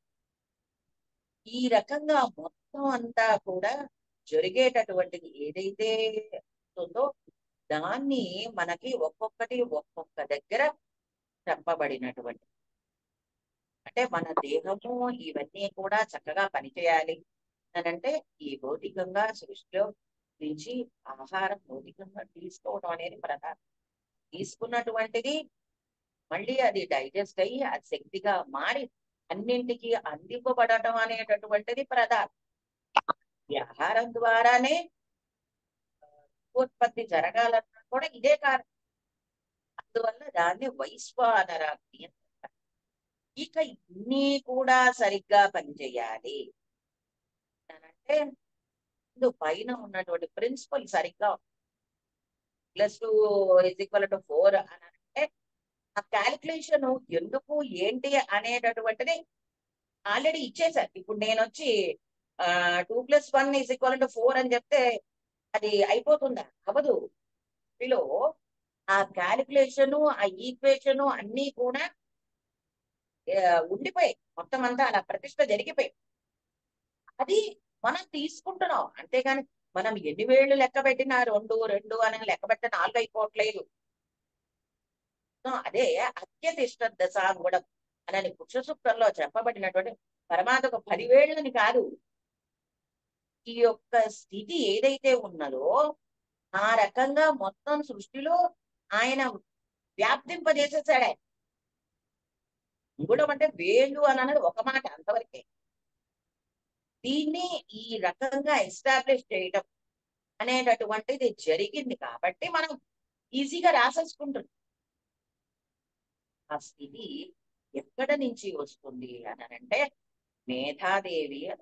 ఈ రకంగా మొత్తం అంతా కూడా జరిగేటటువంటిది ఏదైతే ఉందో దాన్ని మనకి ఒక్కొక్కటి ఒక్కొక్క దగ్గర చెప్పబడినటువంటి అంటే మన దేహము ఇవన్నీ కూడా చక్కగా పనిచేయాలి అని అంటే ఈ భౌతికంగా సృష్టిలో నుంచి ఆహారం భౌతికంగా తీసుకోవడం అనేది ప్రధానం తీసుకున్నటువంటిది మళ్ళీ అది డైజెస్ట్ అయ్యి అది శక్తిగా మారి అన్నింటికి అందింపబడటం అనేటటువంటిది ప్రధానం ఈ ఆహారం ద్వారానే ఉత్పత్తి జరగాలన్నా కూడా ఇదే కారణం అందువల్ల దాన్ని వైశ్వానరాగ్ని అని అంటారు. ఇక ఇన్ని కూడా సరిగ్గా పనిచేయాలి అంటే ముందు పైన ఉన్నటువంటి ప్రిన్సిపల్ సరిగ్గా plus two is equal to four అని అంటే ఆ క్యాలిక్యులేషన్ ఎందుకు ఏంటి అనేటటువంటిది ఆల్రెడీ ఇచ్చేసారు ఇప్పుడు నేను వచ్చి two plus one is equal to four అని చెప్తే అది అయిపోతుందా అవదు వీలో ఆ క్యాలిక్యులేషన్ ఆ ఈక్వేషన్ అన్ని కూడా ఆ, ఉండిపోయాయి మొత్తం అంతా అలా ప్రతిష్ట జరిగిపోయి అది మనం తీసుకుంటున్నాం అంతేగాని మనం ఎన్ని వేళ్ళు లెక్క పెట్టినా రెండు రెండు అని లెక్క పెట్టిన నాలుగు అయిపోవట్లేదు సో అదే అత్యతిష్ట దశ కూడా అని పురుష సూక్తంలో చెప్పబడినటువంటి పరమాత్మ ఒక పదివేళ్ళని కాదు ఈ యొక్క స్థితి ఏదైతే ఉన్నదో ఆ రకంగా మొత్తం సృష్టిలో ఆయన వ్యాప్తింపజేసేసాడు ఆయన గుణం అంటే వేలు అని అనేది ఒక మాట అంతవరకే దీన్ని ఈ రకంగా ఎస్టాబ్లిష్ చేయటం అనేటటువంటిది జరిగింది కాబట్టి మనం ఈజీగా రాసేసుకుంటున్నాం ఆ స్థితి ఎక్కడ నుంచి వస్తుంది అని అంటే మేధాదేవి అని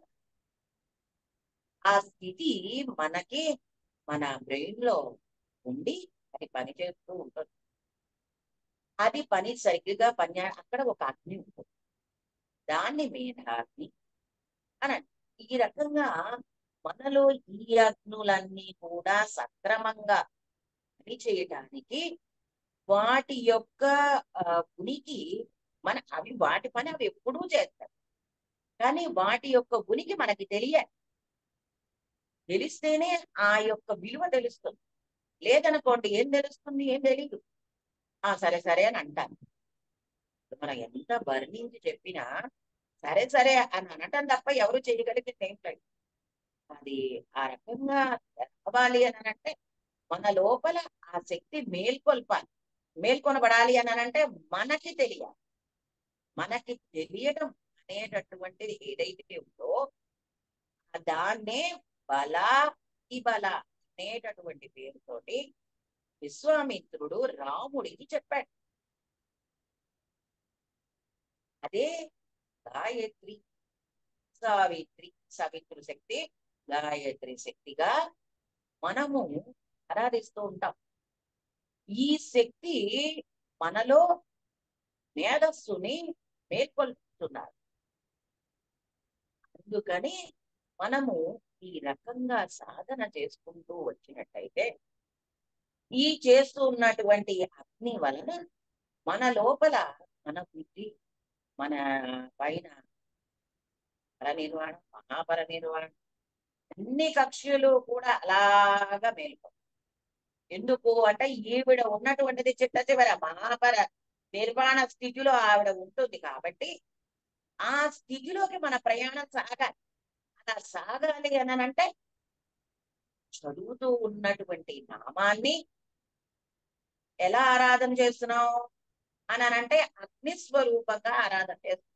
ఆ స్థితి మనకి మన బ్రెయిన్ లో ఉండి అది పని చేస్తూ ఉంటుంది అది పని సరిగ్గా పని అక్కడ ఒక అగ్ని ఉంటుంది దాన్ని మేధాగ్ని అని ఈ రకంగా మనలో ఈ అగ్నులన్నీ కూడా సక్రమంగా పని చేయటానికి వాటి యొక్క ఆ, ఉనికి మన అవి వాటి పని అవి ఎప్పుడూ చేస్తాయి కానీ వాటి యొక్క ఉనికి మనకి తెలియాలి తెలిస్తేనే ఆ యొక్క విలువ తెలుస్తుంది లేదనుకోండి ఏం తెలుస్తుంది ఏం తెలియదు ఆ సరే సరే అని అంటాను మనం ఎంత వర్ణించి చెప్పినా సరే సరే అని అనటం తప్ప ఎవరు చేయగలిగింది ఏం లేదు అది ఆ రకంగా రావాలి అని అంటే మన లోపల ఆ శక్తి మేల్కొల్పాలి మేల్కొనబడాలి అని అంటే మనకి తెలియాలి మనకి తెలియడం అనేటటువంటిది ఏదైతే ఉందో ఆ దాన్నే బల బల అనేటటువంటి పేరుతోటి విశ్వామిత్రుడు రాముడికి చెప్పాడు అదే గాయత్రి సావిత్రి సవిత్రు శక్తి గాయత్రి శక్తిగా మనము ఆరాధిస్తూ ఉంటాం ఈ శక్తి మనలో మేధస్సుని మేల్కొల్పుతున్నారు అందుకని మనము ఈ రకంగా సాధన చేసుకుంటూ వచ్చినట్టయితే ఈ చేస్తూ ఉన్నటువంటి అగ్ని వలన మన లోపల మన బుద్ధి మన పైన పర నిర్వాణం మహాపర నిర్వాణం అన్ని కక్షలు కూడా అలాగా మేల్కో ఎందుకు అంటే ఈవిడ ఉన్నటువంటిది చిట్ట చివర మహాపర నిర్వాణ స్థితిలో ఆవిడ ఉంటుంది కాబట్టి ఆ స్థితిలోకి మన ప్రయాణం సాగాలి అలా సాగాలి అని అంటే చదువుతూ ఉన్నటువంటి నామాన్ని ఎలా ఆరాధన చేస్తున్నాం అని అంటే అగ్ని స్వరూపంగా ఆరాధన చేస్తున్నాం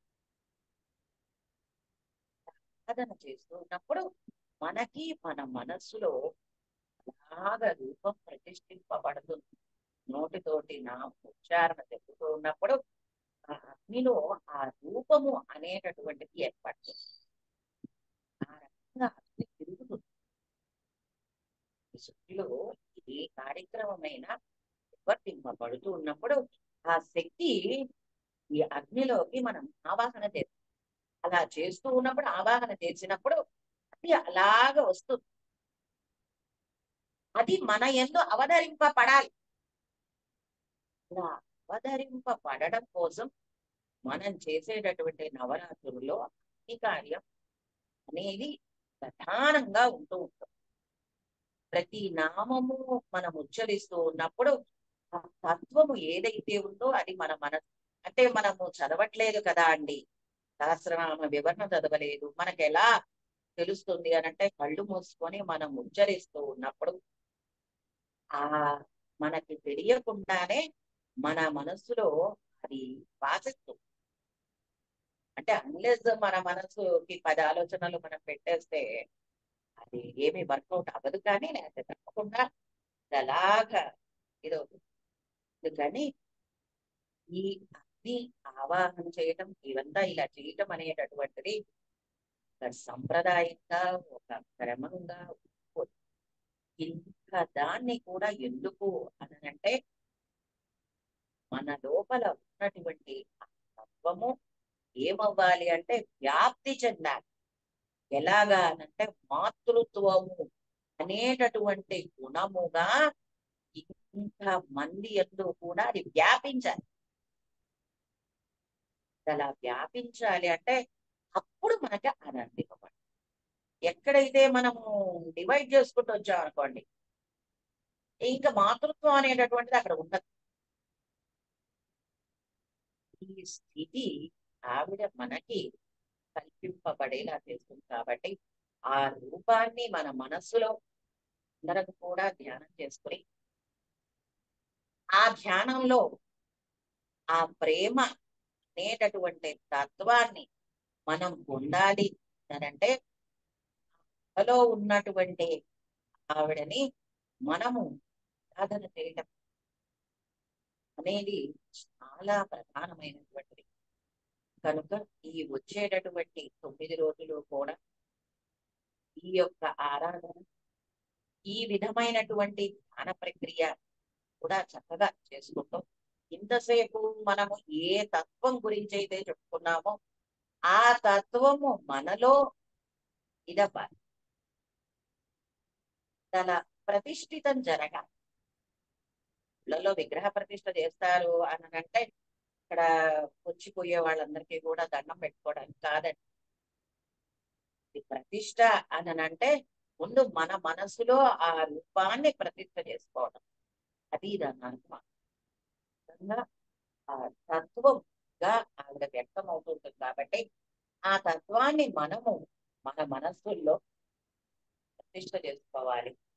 ఆరాధన చేస్తూ ఉన్నప్పుడు మనకి మన మనస్సులో అలాగా రూపం ప్రతిష్ఠింపబడుతుంది నోటితోటి నా ఉచ్చారణ చెప్పుతూ ఉన్నప్పుడు ఆ అగ్నిలో ఆ రూపము అనేటటువంటిది ఏర్పడుతుంది ఆ రకంగా అగ్ని తిరుగుతుంది ఈ సృష్టిలో ఏ కార్యక్రమమైనా నిర్వర్తింపబడుతూ ఉన్నప్పుడు ఆ శక్తి ఈ అగ్నిలోకి మనం ఆవాహన చేస్తాం అలా చేస్తూ ఉన్నప్పుడు ఆవాహన చేసినప్పుడు అది అలాగ వస్తుంది అది మన ఎందు అవతరింపబడాలి ఇలా అవతరింపబడడం కోసం మనం చేసేటటువంటి నవరాత్రుల్లో ఈ కార్యం అనేది ప్రధానంగా ఉంటూ ఉంటుంది ప్రతి నామము మనం ఉచ్చరిస్తూ ఉన్నప్పుడు ఆ తత్వము ఏదైతే ఉందో అది మన మన అంటే మనము చదవట్లేదు కదా అండి సహస్రనామ వివరణ చదవలేదు మనకు ఎలా తెలుస్తుంది అని అంటే కళ్ళు మూసుకొని మనం ఉచ్చరిస్తూ ఉన్నప్పుడు ఆ మనకి తెలియకుండానే మన మనస్సులో అది వాసిస్తుంది అంటే అన్లెస్ మన మనసుకి పది ఆలోచనలు మనం పెట్టేస్తే అది ఏమి వర్కౌట్ అవ్వదు కానీ లేకపోతే తప్పకుండా ఇది అలాగా ఇదవుతుంది అందుకని ఈ అగ్ని ఆవాహన చేయటం ఇవంతా ఇలా చేయటం అనేటటువంటిది ఒక సంప్రదాయంగా ఒక క్రమంగా ఉంటుంది. ఇంకా దాన్ని కూడా ఎందుకు అనంటే మన లోపల ఉన్నటువంటి ఆ తత్వము ఏమవ్వాలి అంటే వ్యాప్తి చెందాలి ఎలాగా అనంటే మాతృత్వము అనేటటువంటి గుణముగా ఇంకా మంది ఎందు కూడా అది వ్యాపించాలి అలా వ్యాపించాలి అంటే అప్పుడు మనకి ఆనందం ఇవ్వబడి ఎక్కడైతే మనము డివైడ్ చేసుకుంటూ వచ్చాం అనుకోండి ఇంకా మాతృత్వం అనేటటువంటిది అక్కడ ఉండదు ఈ స్థితి ఆవిడ మనకి కల్పింపబడేలా చేస్తుంది కాబట్టి ఆ రూపాన్ని మన మనస్సులో అందరం కూడా ధ్యానం చేసుకుని ఆ ధ్యానంలో ఆ ప్రేమ అనేటటువంటి తత్వాన్ని మనం పొందాలి అనంటే మనలో ఉన్నటువంటి ఆవిడని మనము సాధన చేయటం అనేది చాలా ప్రధానమైనటువంటిది కనుక ఈ వచ్చేటటువంటి తొమ్మిది రోజులు కూడా ఈ యొక్క ఆరాధన ఈ విధమైనటువంటి ధ్యాన ప్రక్రియ కూడా చక్కగా చేసుకుంటాం ఇంతసేపు మనము ఏ తత్వం గురించి అయితే చెప్పుకున్నామో ఆ తత్వము మనలో ఇదవ్వాలి తన ప్రతిష్ఠితం జరగాలి ఇళ్లలో విగ్రహ ప్రతిష్ఠ చేస్తారు అని అంటే ఇక్కడ వచ్చిపోయే వాళ్ళందరికీ కూడా దండం పెట్టుకోవడానికి కాదండి ఈ ప్రతిష్ట అని అంటే ముందు మన మనసులో ఆ రూపాన్ని ప్రతిష్ఠ చేసుకోవడం అది దాని అర్థం విధంగా ఆ తత్వంగా ఆవిడ వ్యక్తం అవుతుంటుంది కాబట్టి ఆ తత్వాన్ని మనము మన మనస్సుల్లో ప్రతిష్ఠ చేసుకోవాలి